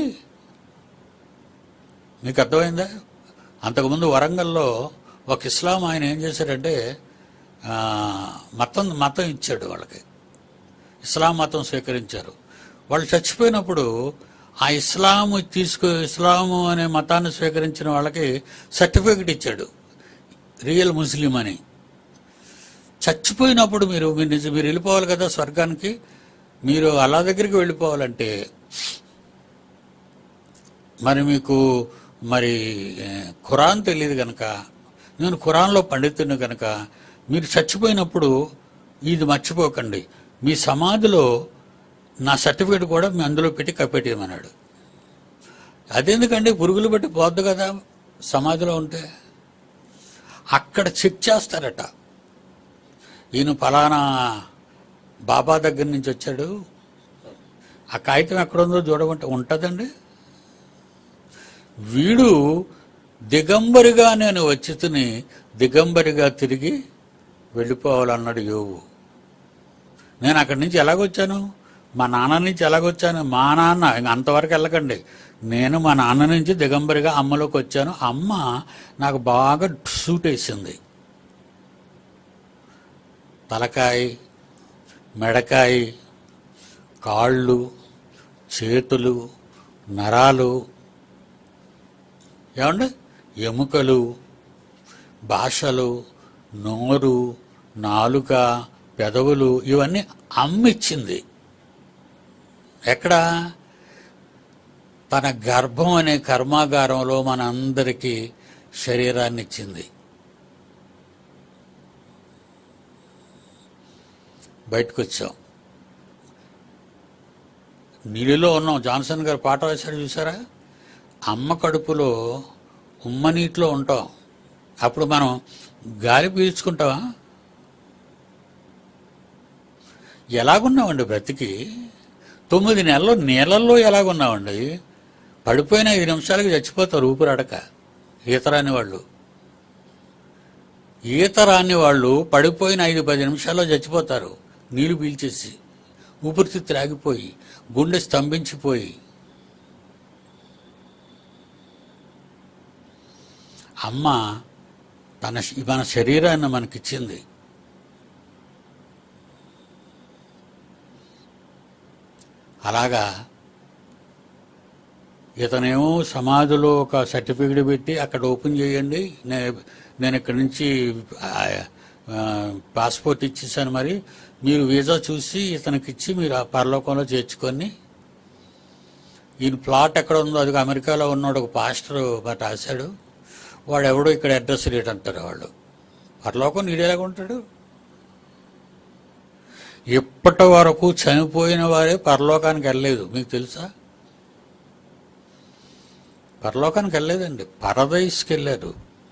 నీకు అర్థమైందా అంతకుముందు వరంగల్లో ఒక ఇస్లాం ఆయన ఏం చేశాడంటే ఆ, మతం మతం ఇచ్చాడు వాళ్ళకి ఇస్లాం మతం స్వీకరించారు వాళ్ళు చచ్చిపోయినప్పుడు ఆ ఇస్లాము తీసుకు ఇస్లాము అనే మతాన్ని స్వీకరించిన వాళ్ళకి సర్టిఫికెట్ ఇచ్చాడు రియల్ ముస్లిం అని చచ్చిపోయినప్పుడు మీరు మీరు నిజ- మీరు వెళ్ళిపోవాలి కదా స్వర్గానికి మీరు అల్లా దగ్గరికి వెళ్ళిపోవాలంటే మరి మీకు మరి ఏ, ఖురాన్ తెలియదు కనుక నేను ఖురాన్లో పండితుని కనుక మీరు చచ్చిపోయినప్పుడు ఇది మర్చిపోకండి మీ సమాధిలో నా సర్టిఫికేట్ కూడా మీ అందులో పెట్టి కప్పెట్టేయమన్నాడు అదెందుకండి పురుగులు పెట్టి పోద్దు కదా సమాధిలో ఉంటే అక్కడ చెక్ చేస్తారట ఈయన ఫలానా బాబా దగ్గర నుంచి వచ్చాడు ఆ కాగితం ఎక్కడుందో చూడమంటే ఉంటుందండి వీడు దిగంబరిగా నేను వచ్చి తిని దిగంబరిగా తిరిగి వెళ్ళిపోవాలన్నాడు యోగు నేను అక్కడి నుంచి ఎలాగొచ్చాను మా నాన్న నుంచి ఎలాగొచ్చాను మా నాన్న ఇంక అంతవరకు వెళ్ళకండి నేను మా నాన్న నుంచి దిగంబరిగా అమ్మలోకి వచ్చాను అమ్మ నాకు బాగా సూట్ వేసింది తలకాయ మెడకాయ కాళ్ళు చేతులు నరాలు ఏమండి ఎముకలు భాషలు నోరు నాలుక పెదవులు ఇవన్నీ అమ్మిచ్చింది ఎక్కడ తన గర్భం అనే కర్మాగారంలో మనందరికీ శరీరాన్ని ఇచ్చింది బయటకు వచ్చాం నీళ్ళలో ఉన్నాం జాన్సన్ గారు పాట వేశాడు చూసారా అమ్మ కడుపులో ఉమ్మ నీటిలో ఉంటాం అప్పుడు మనం గాలి పీల్చుకుంటామా ఎలాగున్నామండి బ్రతికి తొమ్మిది నెలలు నీళ్ళల్లో ఎలాగున్నామండి పడిపోయిన ఐదు నిమిషాలకి చచ్చిపోతారు ఊపిరాడక ఈత రాని వాళ్ళు ఈత రాని వాళ్ళు పడిపోయిన ఐదు పది నిమిషాల్లో చచ్చిపోతారు నీళ్లు పీల్చేసి ఊపిరితిత్తులు ఆగిపోయి గుండె స్తంభించిపోయి అమ్మ తన మన శరీరాన్ని మనకిచ్చింది అలాగా ఇతనేమో సమాధిలో ఒక సర్టిఫికెట్ పెట్టి అక్కడ ఓపెన్ చేయండి నేను నేను ఇక్కడి నుంచి ఆ, ఆ, పాస్పోర్ట్ ఇచ్చేసాను మరి మీరు వీసా చూసి ఇతనికి ఇచ్చి మీరు ఆ పరలోకంలో చేర్చుకొని ఈయన ప్లాట్ ఎక్కడ ఉందో అది అమెరికాలో ఉన్నాడు ఒక పాస్టర్ మరి రాశాడు వాడు ఎవడో ఇక్కడ అడ్రస్ రేట్ అంటారు వాళ్ళు పరలోకం నీడేలాగా ఉంటాడు ఇప్పటి వరకు చనిపోయిన వారే పరలోకానికి వెళ్ళలేదు మీకు తెలుసా పరలోకానికి వెళ్ళలేదండి పరదైస్కి వెళ్ళారు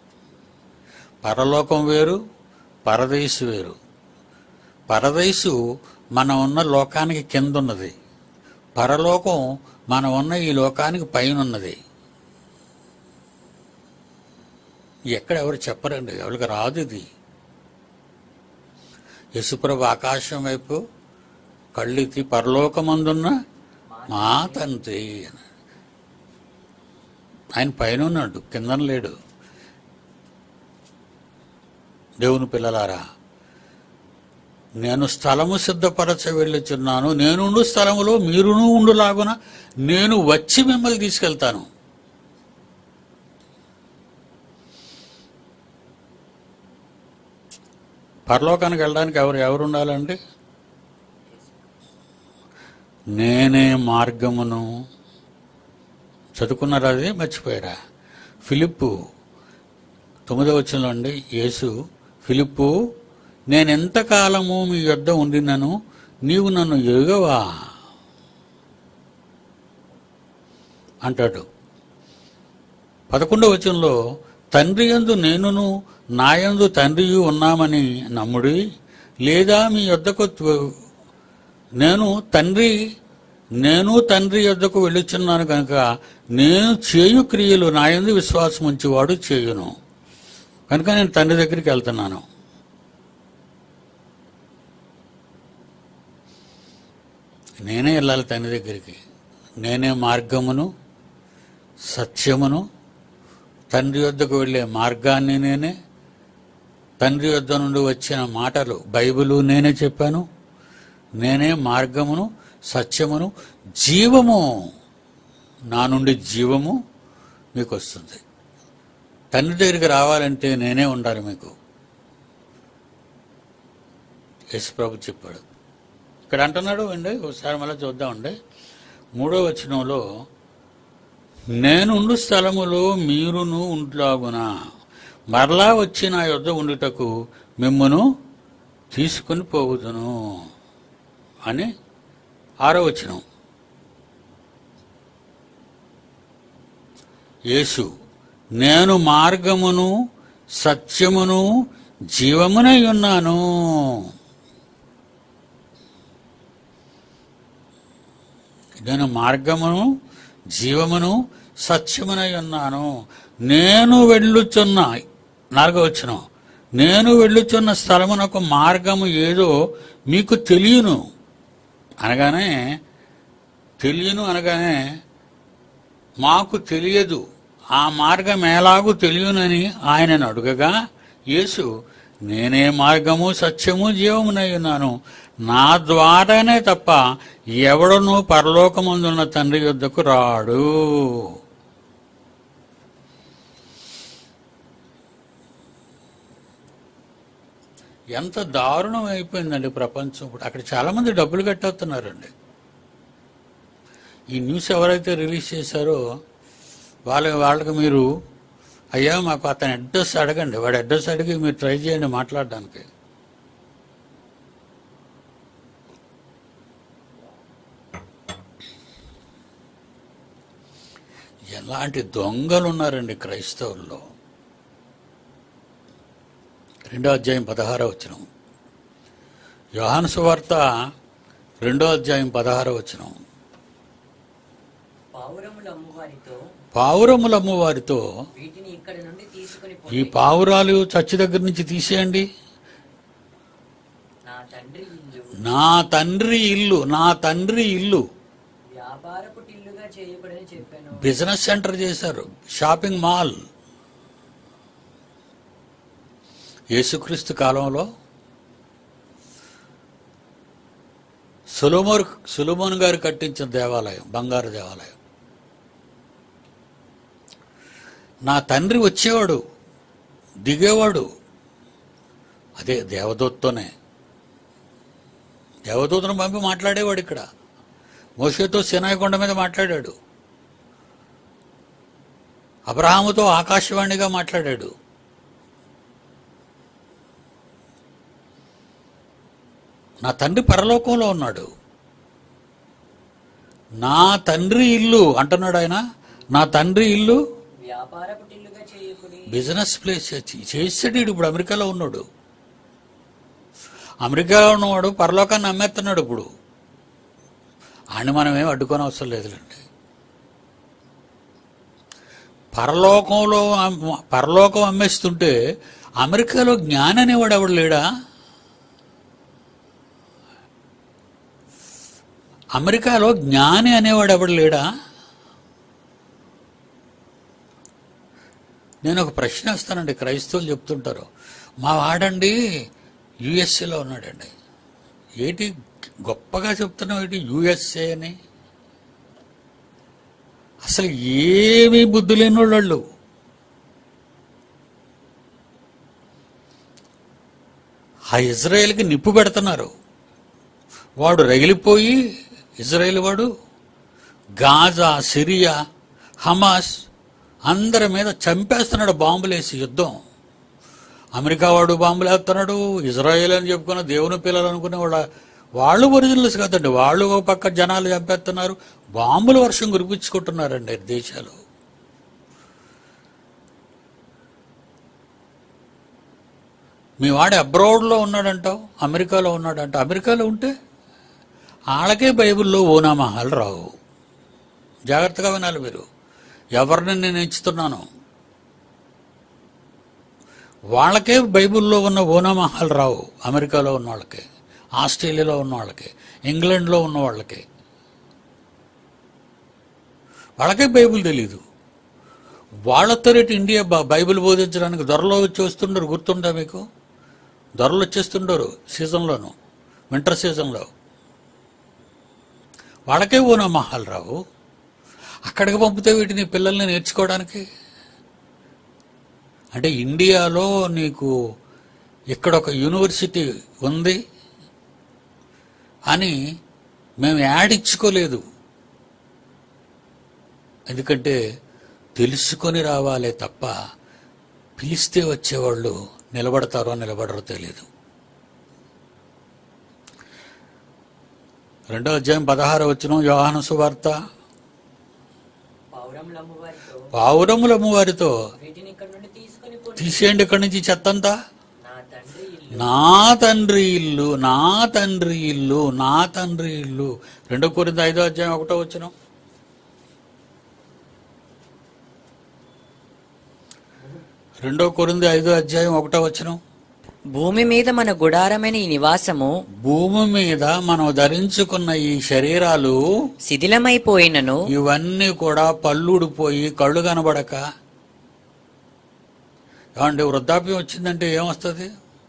పరలోకం వేరు పరదైసు వేరు పరదైసు మనం ఉన్న లోకానికి కింద ఉన్నది పరలోకం మనం ఉన్న ఈ లోకానికి పైన ఉన్నది ఎక్కడ ఎవరు చెప్పరండి ఎవరికి రాదు ఇది యశుప్రభు ఆకాశం వైపు కళ్ళెత్తి పరలోకమందున్న మా తండ్రి అన్నాడు. ఆయన పైన ఉన్నాడు కిందన లేడు దేవుని పిల్లలారా నేను స్థలము సిద్ధపరచ వెళ్ళుచున్నాను నేనుండు స్థలములో మీరును ఉండులాగున నేను వచ్చి మిమ్మల్ని తీసుకెళ్తాను పరలోకానికి వెళ్ళడానికి ఎవరు ఎవరు ఉండాలండి నేనే మార్గమును చదువుకున్నారా అది మర్చిపోయారా ఫిలిప్పు తొమ్మిదవ వచనంలో అండి యేసు ఫిలిప్పు నేనెంతకాలము మీ యొద్ద ఉండినను నీవు నన్ను ఎరుగవా అంటాడు పదకొండవ వచనంలో తండ్రి యందు నేనును నాయందు తండ్రియు ఉన్నామని నమ్ముడి లేదా మీ యొద్దకు త్వ- నేను తండ్రి నేను తండ్రి యొద్దకు వెళ్ళుచున్నాను కనుక నేను చేయు క్రియలు నాయందు విశ్వాసం ఉంచేవాడు చేయును కనుక నేను తండ్రి దగ్గరికి వెళ్తున్నాను నేనే వెళ్ళాలి తండ్రి దగ్గరికి నేనే మార్గమును సత్యమును తండ్రి వద్దకు వెళ్ళే మార్గాన్ని నేనే తండ్రి వద్ద నుండి వచ్చిన మాటలు బైబిలు నేనే చెప్పాను నేనే మార్గమును సత్యమును జీవము నా నుండి జీవము మీకు వస్తుంది తండ్రి దగ్గరికి రావాలంటే నేనే ఉండాలి మీకు యేసు ప్రభు చెప్పాడు ఇక్కడ అంటున్నాడు అండి ఒకసారి మళ్ళీ చూద్దామండి మూడో వచనంలో నేనుండు స్థలములో మీరును ఉంట్లాగునా మరలా వచ్చి నా యొద్ద ఉండుటకు మిమ్మను తీసుకుని పోవుదును అని ఆరో వచనం యేసు నేను మార్గమును సత్యమును జీవమునై ఉన్నాను నేను మార్గమును జీవమును సత్యమునై ఉన్నాను నేను వెళ్ళుచున్న నాలుగో వచ్చిన నేను వెళ్ళుచున్న స్థలమునకు మార్గము ఏదో మీకు తెలియను అనగానే తెలియను అనగానే మాకు తెలియదు ఆ మార్గం ఎలాగూ తెలియనని ఆయనను అడుగగా యేసు నేనే మార్గము సత్యము జీవమునై ఉన్నాను నా ద్వారానే తప్ప ఎవడనూ పరలోకమందున్న తండ్రి యొద్దకు రాడు ఎంత దారుణం అయిపోయిందండి ప్రపంచం ఇప్పుడు అక్కడ చాలామంది డబ్బులు కట్టేస్తున్నారండి ఈ న్యూస్ ఎవరైతే రిలీజ్ చేశారో వాళ్ళ వాళ్ళకి మీరు అయ్యా మాకు అతని అడ్రస్ అడగండి వాడి అడ్రస్ అడిగి మీరు ట్రై చేయండి మాట్లాడడానికి ఎలాంటి దొంగలు ఉన్నారండి క్రైస్తవుల్లో రెండో అధ్యాయం పదహారో వచనం యోహాను సువార్త రెండో అధ్యాయం పదహారో వచనం పావురముల అమ్మువారితో పావురములమ్ము వారితో వీటిని ఇక్కడ నుండి తీసుకుని ఈ పావురాలు చచ్చి దగ్గర నుంచి తీసేయండి నా తండ్రి ఇల్లు నా తండ్రి ఇల్లు నా తండ్రి ఇల్లు వ్యాపారపు టిల్లుగా చేయబడని చెప్పాను బిజినెస్ సెంటర్ చేశారు షాపింగ్ మాల్ యేసుక్రీస్తు కాలంలో సులోమోర్ సులోమోన్ గారు కట్టించిన దేవాలయం బంగారు దేవాలయం నా తండ్రి వచ్చేవాడు దిగేవాడు అదే దేవదూతతోనే దేవదూతను పంపి మాట్లాడేవాడు ఇక్కడ మోషేతో సినాయి కొండ మీద మాట్లాడాడు అబ్రహాముతో ఆకాశవాణిగా మాట్లాడాడు నా తండ్రి పరలోకంలో ఉన్నాడు నా తండ్రి ఇల్లు అంటున్నాడు ఆయన నా తండ్రి ఇల్లు వ్యాపారపు టిల్లుగా చేయకుడి బిజినెస్ ప్లేస్ చేసి- చేసాడు ఈడు ఇప్పుడు అమెరికాలో ఉన్నాడు అమెరికాలో ఉన్నవాడు పరలోకాన్ని అమ్మేస్తున్నాడు ఇప్పుడు ఆయన మనం ఏం అడ్డుకోని అవసరం లేదులేండి పరలోకంలో అమ్మ- పరలోకం అమ్మేస్తుంటే అమెరికాలో జ్ఞాని అనేవాడు ఎవడు లేడా అమెరికాలో జ్ఞాని అనేవాడు ఎవడు లేడా నేను ఒక ప్రశ్న వేస్తానండి క్రైస్తవులు చెప్తుంటారు మా వాడండి యుఎస్ఏలో ఉన్నాడండి ఏంటి గొప్పగా చెప్తున్నావు ఏంటి యుఎస్ఏ అని అసలు ఏమీ బుద్ధి లేని వాళ్ళు ఆ ఇజ్రాయెల్కి నిప్పు పెడుతున్నారు వాడు రగిలిపోయి ఇజ్రాయెల్ వాడు గాజా సిరియా హమాస్ అందరి మీద చంపేస్తున్నాడు బాంబులేసి యుద్ధం అమెరికా వాడు బాంబులు వేస్తున్నాడు ఇజ్రాయేల్ అని చెప్పుకున్న దేవుని పిల్లలు అనుకునే వాళ్ళ వాళ్ళు ఒరిజినల్స్ కాదండి వాళ్ళు ఒక పక్క జనాలు చంపేస్తున్నారు బాంబుల వర్షం కురిపించుకుంటున్నారండి దేశాలు మీ వాడు అబ్రాడ్లో ఉన్నాడంటావు అమెరికాలో ఉన్నాడంట అమెరికాలో ఉంటే వాళ్ళకే బైబిల్లో ఓనామహాలు రావు జాగ్రత్తగా వినాలి మీరు ఎవరిని నేను ఎంచుతున్నాను వాళ్ళకే బైబిల్లో ఉన్న ఓనామహాలు రావు అమెరికాలో ఉన్న వాళ్ళకి ఆస్ట్రేలియాలో ఉన్న వాళ్ళకి ఇంగ్లాండ్లో ఉన్న వాళ్ళకి వాళ్ళకే బైబిల్ తెలీదు వాళ్ళతో రేటు ఇండియా బా- బైబిల్ బోధించడానికి దొరలో వచ్చి వస్తుండరు గుర్తుందా మీకు దొరలు వచ్చేస్తుండరు సీజన్లోను వింటర్ సీజన్లో వాళ్ళకే ఓనామహాలు రావు అక్కడికి పంపితే వీటిని పిల్లల్ని నేర్చుకోవడానికి అంటే ఇండియాలో నీకు ఇక్కడ ఒక యూనివర్సిటీ ఉంది అని మేము యాడ్ ఇచ్చుకోలేదు ఎందుకంటే తెలుసుకొని రావాలే తప్ప పిలిస్తే వచ్చేవాళ్ళు నిలబడతారో నిలబడరో తెలియదు రెండో అధ్యాయం పదహారు వచ్చిన యోహాను సువార్త పౌరములమ్ము వారితో పావురములమ్మ వారితో వీటిని ఇక్కడ నుండి తీసుకొని పోండి. తీసేయండి ఇక్కడి నుంచి చెత్తంతా నా తండ్రి ఇల్లు నా తండ్రి ఇల్లు నా తండ్రి ఇల్లు నా తండ్రి ఇల్లు రెండో కొరింది ఐదో అధ్యాయం ఒకటో వచ్చిన రెండో కొరింది ఐదో అధ్యాయం ఒకటో వచ్చిన భూమి మీద మన గుడారమైన ఈ నివాసము భూమి మీద మనం ధరించుకున్న ఈ శరీరాలు శిథిలమైపోయినను ఇవన్నీ కూడా పళ్ళుడిపోయి కళ్ళు కనబడక ఏమంటే వృద్ధాప్యం వచ్చిందంటే ఏమొస్తుంది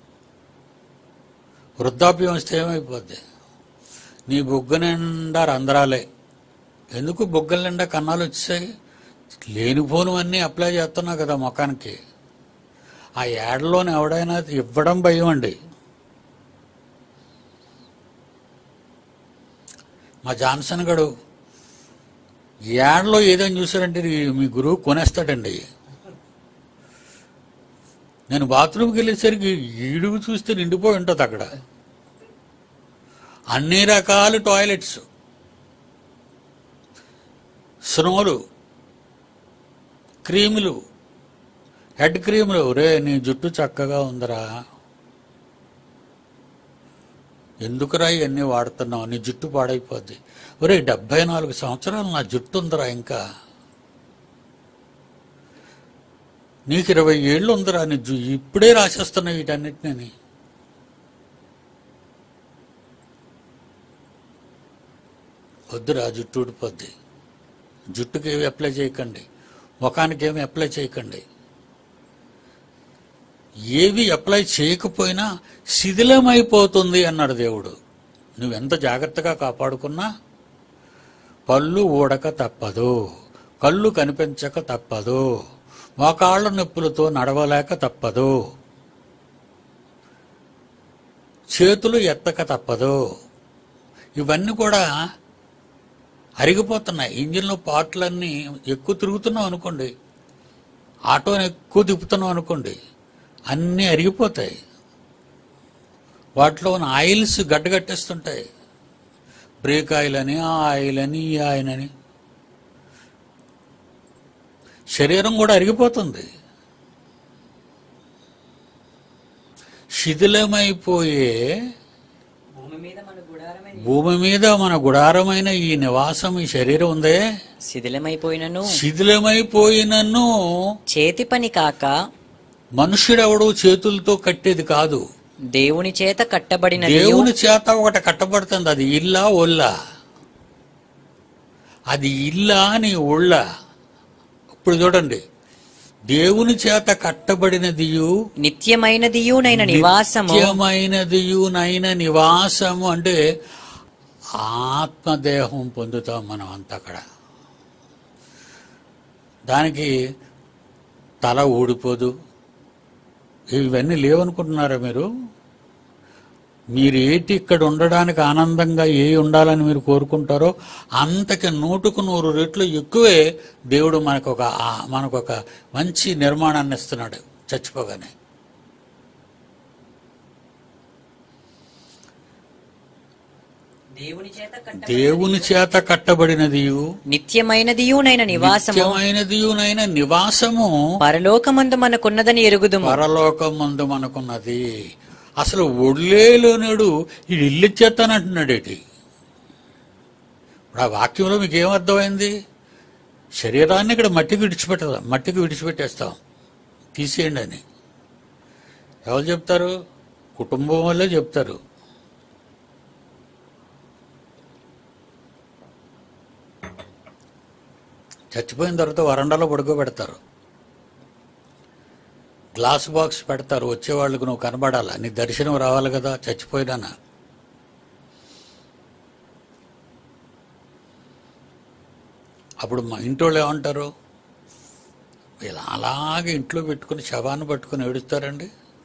వృద్ధాప్యం వస్తే ఏమైపోద్ది నీ బొగ్గ నిండా రంధ్రాలే ఎందుకు బొగ్గల నిండా కన్నాలు వచ్చాయి లేనిపోను అన్నీ అప్లై చేస్తున్నావు కదా ముఖానికి ఆ ఏడలోని ఎవడైనా ఇవ్వడం భయం అండి మా జాన్సన్ గడు యాడ్లో ఏదైనా చూసారంటే ఈ- మీ గురువు కొనేస్తాడండి నేను బాత్రూమ్కి వెళ్ళేసరికి ఈడుగు చూస్తే నిండిపోయి ఉంటుంది అక్కడ అన్ని రకాల టాయిలెట్స్ స్నోలు క్రీములు హెడ్ క్రీములు రే నీ జుట్టు చక్కగా ఉందిరా ఎందుకురా ఇవన్నీ వాడుతున్నావు నీ జుట్టు పాడైపోద్ది ఒరే డెబ్బై నాలుగు సంవత్సరాలు నా జుట్టు ఉందిరా ఇంకా నీకు ఇరవై ఏళ్ళు ఉందిరా నీ జు ఇప్పుడే రాసేస్తున్నావు వీటన్నిటిని వద్దురా జుట్టు ఊడిపోద్ది జుట్టుకి ఏమి అప్లై చేయకండి ముఖానికి ఏమి అప్లై చేయకండి ఏవి అప్లై చేయకపోయినా శిథిలమైపోతుంది అన్నాడు దేవుడు నువ్వెంత జాగ్రత్తగా కాపాడుకున్నా పళ్ళు ఊడక తప్పదు కళ్ళు కనిపించక తప్పదు మోకాళ్ళ నొప్పులతో నడవలేక తప్పదు చేతులు ఎత్తక తప్పదు ఇవన్నీ కూడా అరిగిపోతున్నాయి ఇంజిన్లో పార్ట్లన్నీ ఎక్కువ తిరుగుతున్నాం అనుకోండి ఆటోని ఎక్కువ తిప్పుతున్నాం అనుకోండి అన్నీ అరిగిపోతాయి వాటిలో ఉన్న ఆయిల్స్ గడ్డగట్టేస్తుంటాయి బ్రేక్ ఆయిల్ అని ఆ ఆయిల్ అని ఈ ఆయిల్ అని శరీరం కూడా అరిగిపోతుంది శిథిలమైపోయే భూమి మీద మన గుడారమైన భూమి మీద మన గుడారమైన ఈ నివాసం ఈ శరీరం ఉందే శిథిలమైపోయినను శిథిలమైపోయినను చేతి పని కాక మనుష్యుడెవడు చేతులతో కట్టేది కాదు దేవుని చేత కట్టబడిన దేవుని చేత ఒకటి కట్టబడుతుంది అది ఇల్లా ఒళ్ళా అది ఇల్లా అని ఒళ్ళ ఇప్పుడు చూడండి దేవుని చేత కట్టబడినదియు నిత్యమైనదియునైన నివాసము నిత్యమైనదియునైన నివాసము అంటే ఆత్మదేహం పొందుతాం మనం అంతా అక్కడ దానికి తల ఊడిపోదు ఇవన్నీ లేవనుకుంటున్నారా మీరు మీరు ఏంటి ఇక్కడ ఉండడానికి ఆనందంగా ఏ ఉండాలని మీరు కోరుకుంటారో అంతకి నూటుకు నూరు రెట్లు ఎక్కువే దేవుడు మనకు ఒక ఆ- మనకు ఒక మంచి నిర్మాణాన్ని ఇస్తున్నాడు చచ్చిపోగానే దేవుని చేత కట్టబడినది నిత్యమైనదియునైన నివాసము నిత్యమైనదియునైన నివాసము పరలోకమందు మనకున్నదని ఎరుగుదుము పరలోకం ముందు మనకున్నది అసలు ఒళ్ళేలోనుడు ఈ ఇల్లు ఇచ్చేస్తానంటున్నాడు ఏంటి ఇప్పుడు ఆ వాక్యంలో మీకు ఏమర్థమైంది శరీరాన్ని ఇక్కడ మట్టికి విడిచిపెట్టదా మట్టికి విడిచిపెట్టేస్తాం తీసేయండి అని ఎవరు చెప్తారు కుటుంబం వల్లే చెప్తారు చచ్చిపోయిన తర్వాత వరండాలో పడుకోబెడతారు గ్లాస్ బాక్స్ పెడతారు వచ్చేవాళ్ళకు నువ్వు కనబడాలా నీ దర్శనం రావాలి కదా చచ్చిపోయినానా అప్పుడు మా ఇంటోళ్ళు ఏమంటారు ఇలా అలాగే ఇంట్లో పెట్టుకుని శవాన్ని పట్టుకుని ఏడుస్తారండి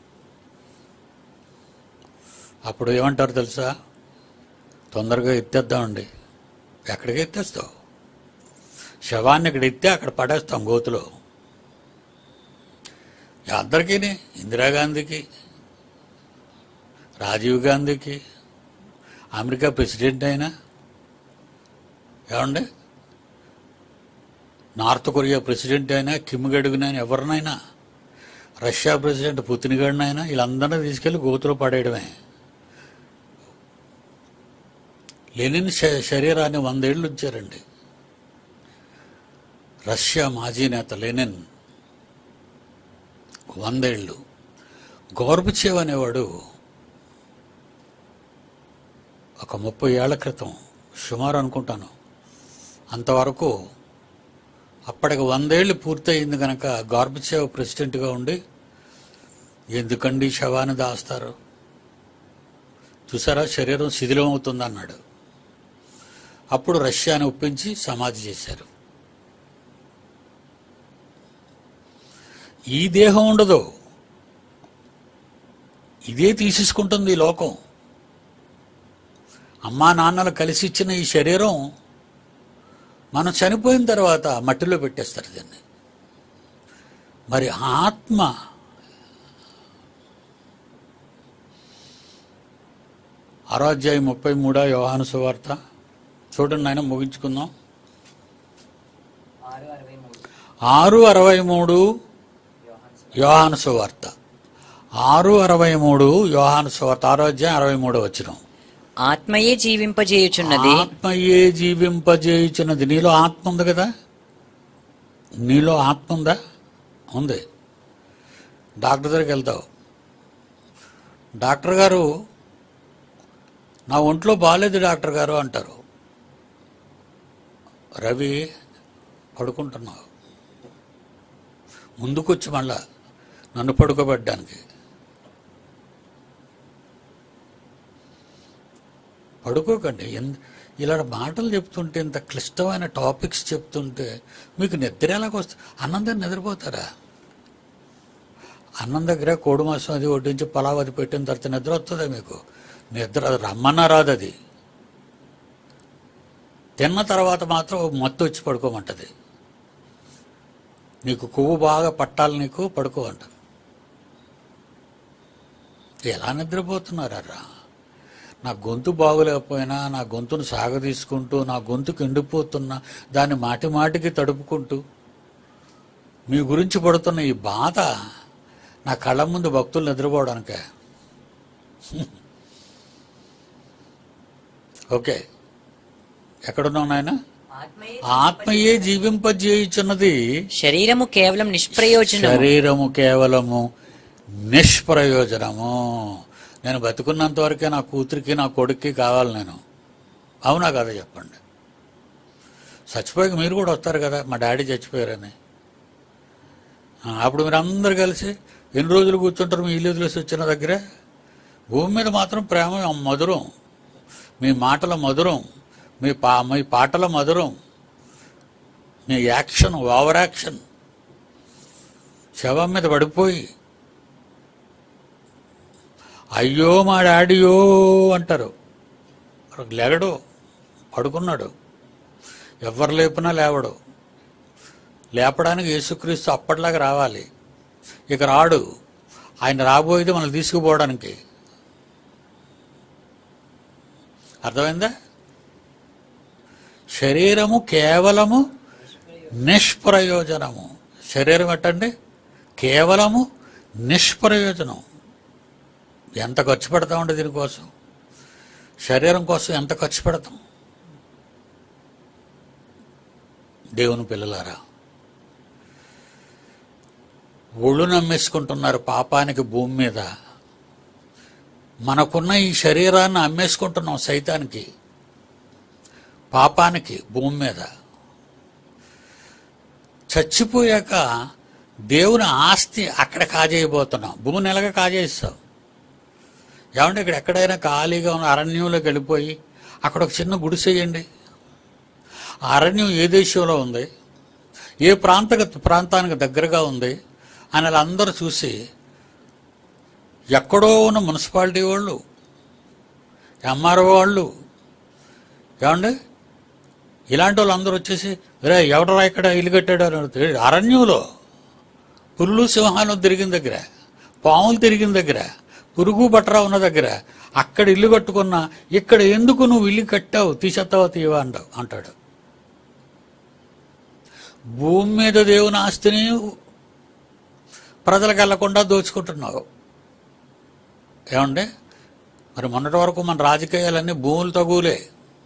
అప్పుడు ఏమంటారు తెలుసా తొందరగా ఎత్తేద్దామండి ఎక్కడికి ఎత్తేస్తావు శవాన్ని ఇక్కడ ఎత్తే అక్కడ పడేస్తాం గోతులో అందరికీ ఇందిరాగాంధీకి రాజీవ్ గాంధీకి అమెరికా ప్రెసిడెంట్ అయినా ఏమండి నార్త్ కొరియా ప్రెసిడెంట్ అయినా కిమ్ గడుగునైనా ఎవరినైనా రష్యా ప్రెసిడెంట్ పుతిన్ గడినైనా వీళ్ళందరినీ తీసుకెళ్లి గోతులో పడేయడమే లెనిన్ శ- శరీరాన్ని వందేళ్లు ఉంచారండి రష్యా మాజీ నేత లెనిన్ వందేళ్ళు గోర్బచేవ్ అనేవాడు ఒక ముప్పై ఏళ్ల క్రితం సుమారు అనుకుంటాను అంతవరకు అప్పటికి వందేళ్లు పూర్తయింది కనుక గార్బచేవ్ ప్రెసిడెంట్గా ఉండి ఎందుకండి ఈ శవాన్ని దాస్తారు చూసారా శరీరం శిథిలం అవుతుంది అన్నాడు అప్పుడు రష్యాని ఒప్పించి సమాధి చేశారు ఈ దేహం ఉండదు ఇదే తీసేసుకుంటుంది ఈ లోకం అమ్మా నాన్నలు కలిసి ఇచ్చిన ఈ శరీరం మనం చనిపోయిన తర్వాత మట్టిలో పెట్టేస్తారు దీన్ని మరి ఆత్మ ఆరాధ్యాయం ముప్పై మూడో యోహాను సువార్త చూడండి ఆయన ముగించుకుందాం ఆరు అరవై మూడు యోహాను సువార్త ఆరు అరవై మూడు యోహాను సువార్త ఆరోగ్యం అరవై మూడు వచ్చిన ఆత్మయే జీవింపజేయుచున్నది ఆత్మయే జీవింపజేయుచున్నది నీలో ఆత్మ ఉంది కదా నీలో ఆత్మ ఉందా ఉంది డాక్టర్ దగ్గరికి వెళ్తావు డాక్టర్ గారు నా ఒంట్లో బాగాలేదు డాక్టర్ గారు అంటారు రవి పడుకుంటున్నావు ముందుకొచ్చి మళ్ళా నన్ను పడుకోబెట్టడానికి పడుకోకండి ఎన్- ఇలాంటి మాటలు చెప్తుంటే ఇంత క్లిష్టమైన టాపిక్స్ చెప్తుంటే మీకు నిద్ర ఎలాగొస్తుంది అన్నం దగ్గర నిద్రపోతారా అన్నం దగ్గర కోడి మాంసం అది వడ్డించి పలావ్ అది పెట్టిన తర్వాత నిద్ర వస్తుందా మీకు నిద్ర అది రమ్మన్నా రాదు అది తిన్న తర్వాత మాత్రం మత్తు వచ్చి పడుకోమంటది నీకు కొవ్వు బాగా పట్టాలి నీకు పడుకోమంట ఎలా నిద్రపోతున్నారా నా గొంతు బాగోలేకపోయినా నా గొంతును సాగదీసుకుంటూ నా గొంతుకు ఎండిపోతున్నా దాన్ని మాటి మాటికి తడుపుకుంటూ మీ గురించి పడుతున్న ఈ బాధ నా కళ్ళ ముందు భక్తులు నిద్రపోవడానికే ఓకే ఎక్కడున్నావు నాయన ఆత్మయే జీవింపజేయుచున్నది శరీరము కేవలం నిష్ప్రయోజనం శరీరము కేవలము నిష్ప్రయోజనము నేను బతుకున్నంత వరకే నా కూతురికి నా కొడుక్కి కావాలి నేను అవునా కదా చెప్పండి చచ్చిపోయాక మీరు కూడా వస్తారు కదా మా డాడీ చచ్చిపోయారని ఆ, అప్పుడు మీరు అందరు కలిసి ఎన్ని రోజులు కూర్చుంటారు మీ ఇల్లు వదిలేసి వచ్చిన దగ్గర భూమి మీద మాత్రం ప్రేమ మధురం మీ మాటల మధురం మీ పా మీ పాటల మధురం మీ యాక్షన్ ఓవర్ యాక్షన్ శవం మీద పడిపోయి అయ్యో మా డాడీయో అంటారు వాడు లేగడు పడుకున్నాడు ఎవరు లేపినా లేవడు లేపడానికి యేసుక్రీస్తు అప్పటిలాగా రావాలి ఇక రాడు ఆయన రాబోయేది మనల్ని తీసుకుపోవడానికి అర్థమైందా శరీరము కేవలము నిష్ప్రయోజనము శరీరం ఎట్టండి కేవలము నిష్ప్రయోజనం ఎంత ఖర్చు పెడతామండి దీనికోసం శరీరం కోసం ఎంత ఖర్చు పెడతాం దేవుని పిల్లలారా ఒళ్ళు నమ్మేసుకుంటున్నారు పాపానికి భూమి మీద మనకున్న ఈ శరీరాన్ని అమ్మేసుకుంటున్నాం సైతానికి పాపానికి భూమి మీద చచ్చిపోయాక దేవుని ఆస్తి అక్కడ కాజేయబోతున్నాం భూమిని ఎలాగ కాజేస్తాం ఏమంటే ఇక్కడ ఎక్కడైనా ఖాళీగా ఉన్న అరణ్యంలోకి వెళ్ళిపోయి అక్కడ ఒక చిన్న గుడిసేయండి ఆ అరణ్యం ఏ దేశంలో ఉంది ఏ ప్రాంత ప్రాంతానికి దగ్గరగా ఉంది అని వాళ్ళందరూ చూసి ఎక్కడో ఉన్న మున్సిపాలిటీ వాళ్ళు ఎంఆర్ఓ వాళ్ళు ఏమండి ఇలాంటి వాళ్ళు అందరూ వచ్చేసి రే ఎవడరా ఇక్కడ ఇల్లు కట్టాడు అని అడుగుతాడు. అరణ్యంలో పురులు సింహాలు తిరిగిన దగ్గర పాములు తిరిగిన దగ్గర పురుగు బట్రా ఉన్న దగ్గర అక్కడ ఇల్లు కట్టుకున్నా ఇక్కడ ఎందుకు నువ్వు ఇల్లు కట్టావు తీసేస్తావా తీవా అంటావు అంటాడు భూమి మీద దేవుని ఆస్తిని ప్రజలకు వెళ్లకుండా దోచుకుంటున్నావు ఏమండి మరి మొన్నటి వరకు మన రాజకీయాలన్నీ భూములు తగులే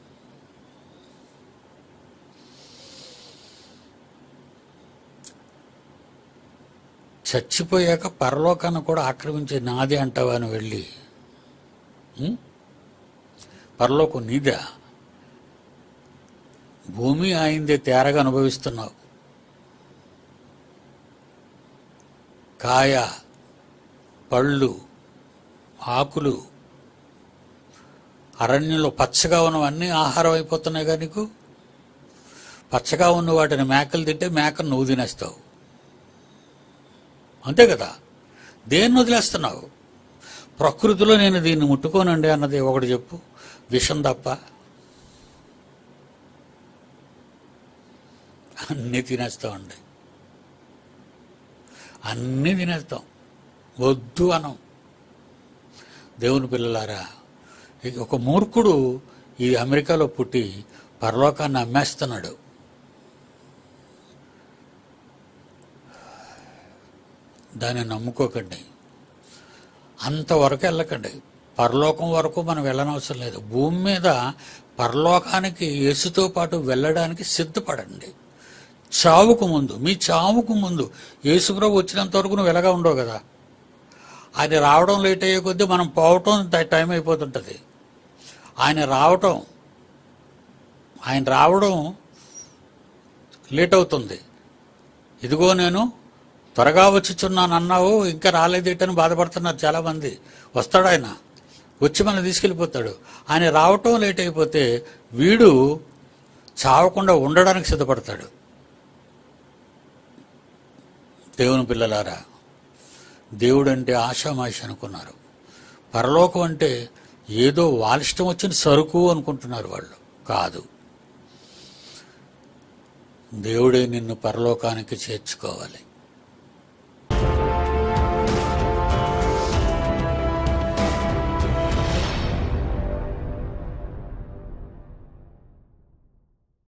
చచ్చిపోయాక పరలోకాన్ని కూడా ఆక్రమించే నాది అంటావా అని వెళ్ళి ఉం? పరలోకం నీదా భూమి ఆయిందే తేరగా అనుభవిస్తున్నావు కాయ పళ్ళు ఆకులు అరణ్యంలో పచ్చగా ఉన్నవన్నీ ఆహారం అయిపోతున్నాయిగా నీకు పచ్చగా ఉన్న వాటిని మేకలు తింటే మేకను నువ్వు తినేస్తావు అంతే కదా దేన్ని వదిలేస్తున్నావు ప్రకృతిలో నేను దీన్ని ముట్టుకోనండి అన్నది ఒకటి చెప్పు విషం తప్ప అన్నీ తినేస్తామండి అన్నీ తినేస్తాం వద్దు అనం దేవుని పిల్లలారా ఇక ఒక మూర్ఖుడు ఈ అమెరికాలో పుట్టి పరలోకాన్ని అమ్మేస్తున్నాడు దాన్ని నమ్ముకోకండి అంతవరకు వెళ్ళకండి పరలోకం వరకు మనం వెళ్ళనవసరం లేదు భూమి మీద పరలోకానికి యేసుతో పాటు వెళ్ళడానికి సిద్ధపడండి చావుకు ముందు మీ చావుకు ముందు యేసుప్రభు వచ్చినంత వరకు నువ్వు వెలగా ఉండవు కదా ఆయన రావడం లేట్ అయ్యే కొద్దీ మనం పోవటం ట- టైం అయిపోతుంటుంది ఆయన రావటం ఆయన రావడం లేట్ అవుతుంది ఇదిగో నేను త్వరగా వచ్చుచున్నాను అన్నావు ఇంకా రాలేదేటని బాధపడుతున్నారు చాలామంది వస్తాడు ఆయన వచ్చి మనం తీసుకెళ్ళిపోతాడు ఆయన రావటం లేట్ అయిపోతే వీడు చావకుండా ఉండడానికి సిద్ధపడతాడు దేవుని పిల్లలారా దేవుడు అంటే ఆషామాష అనుకున్నారు పరలోకం అంటే ఏదో వాళ్ళ ఇష్టం వచ్చిన సరుకు అనుకుంటున్నారు వాళ్ళు కాదు దేవుడే నిన్ను పరలోకానికి చేర్చుకోవాలి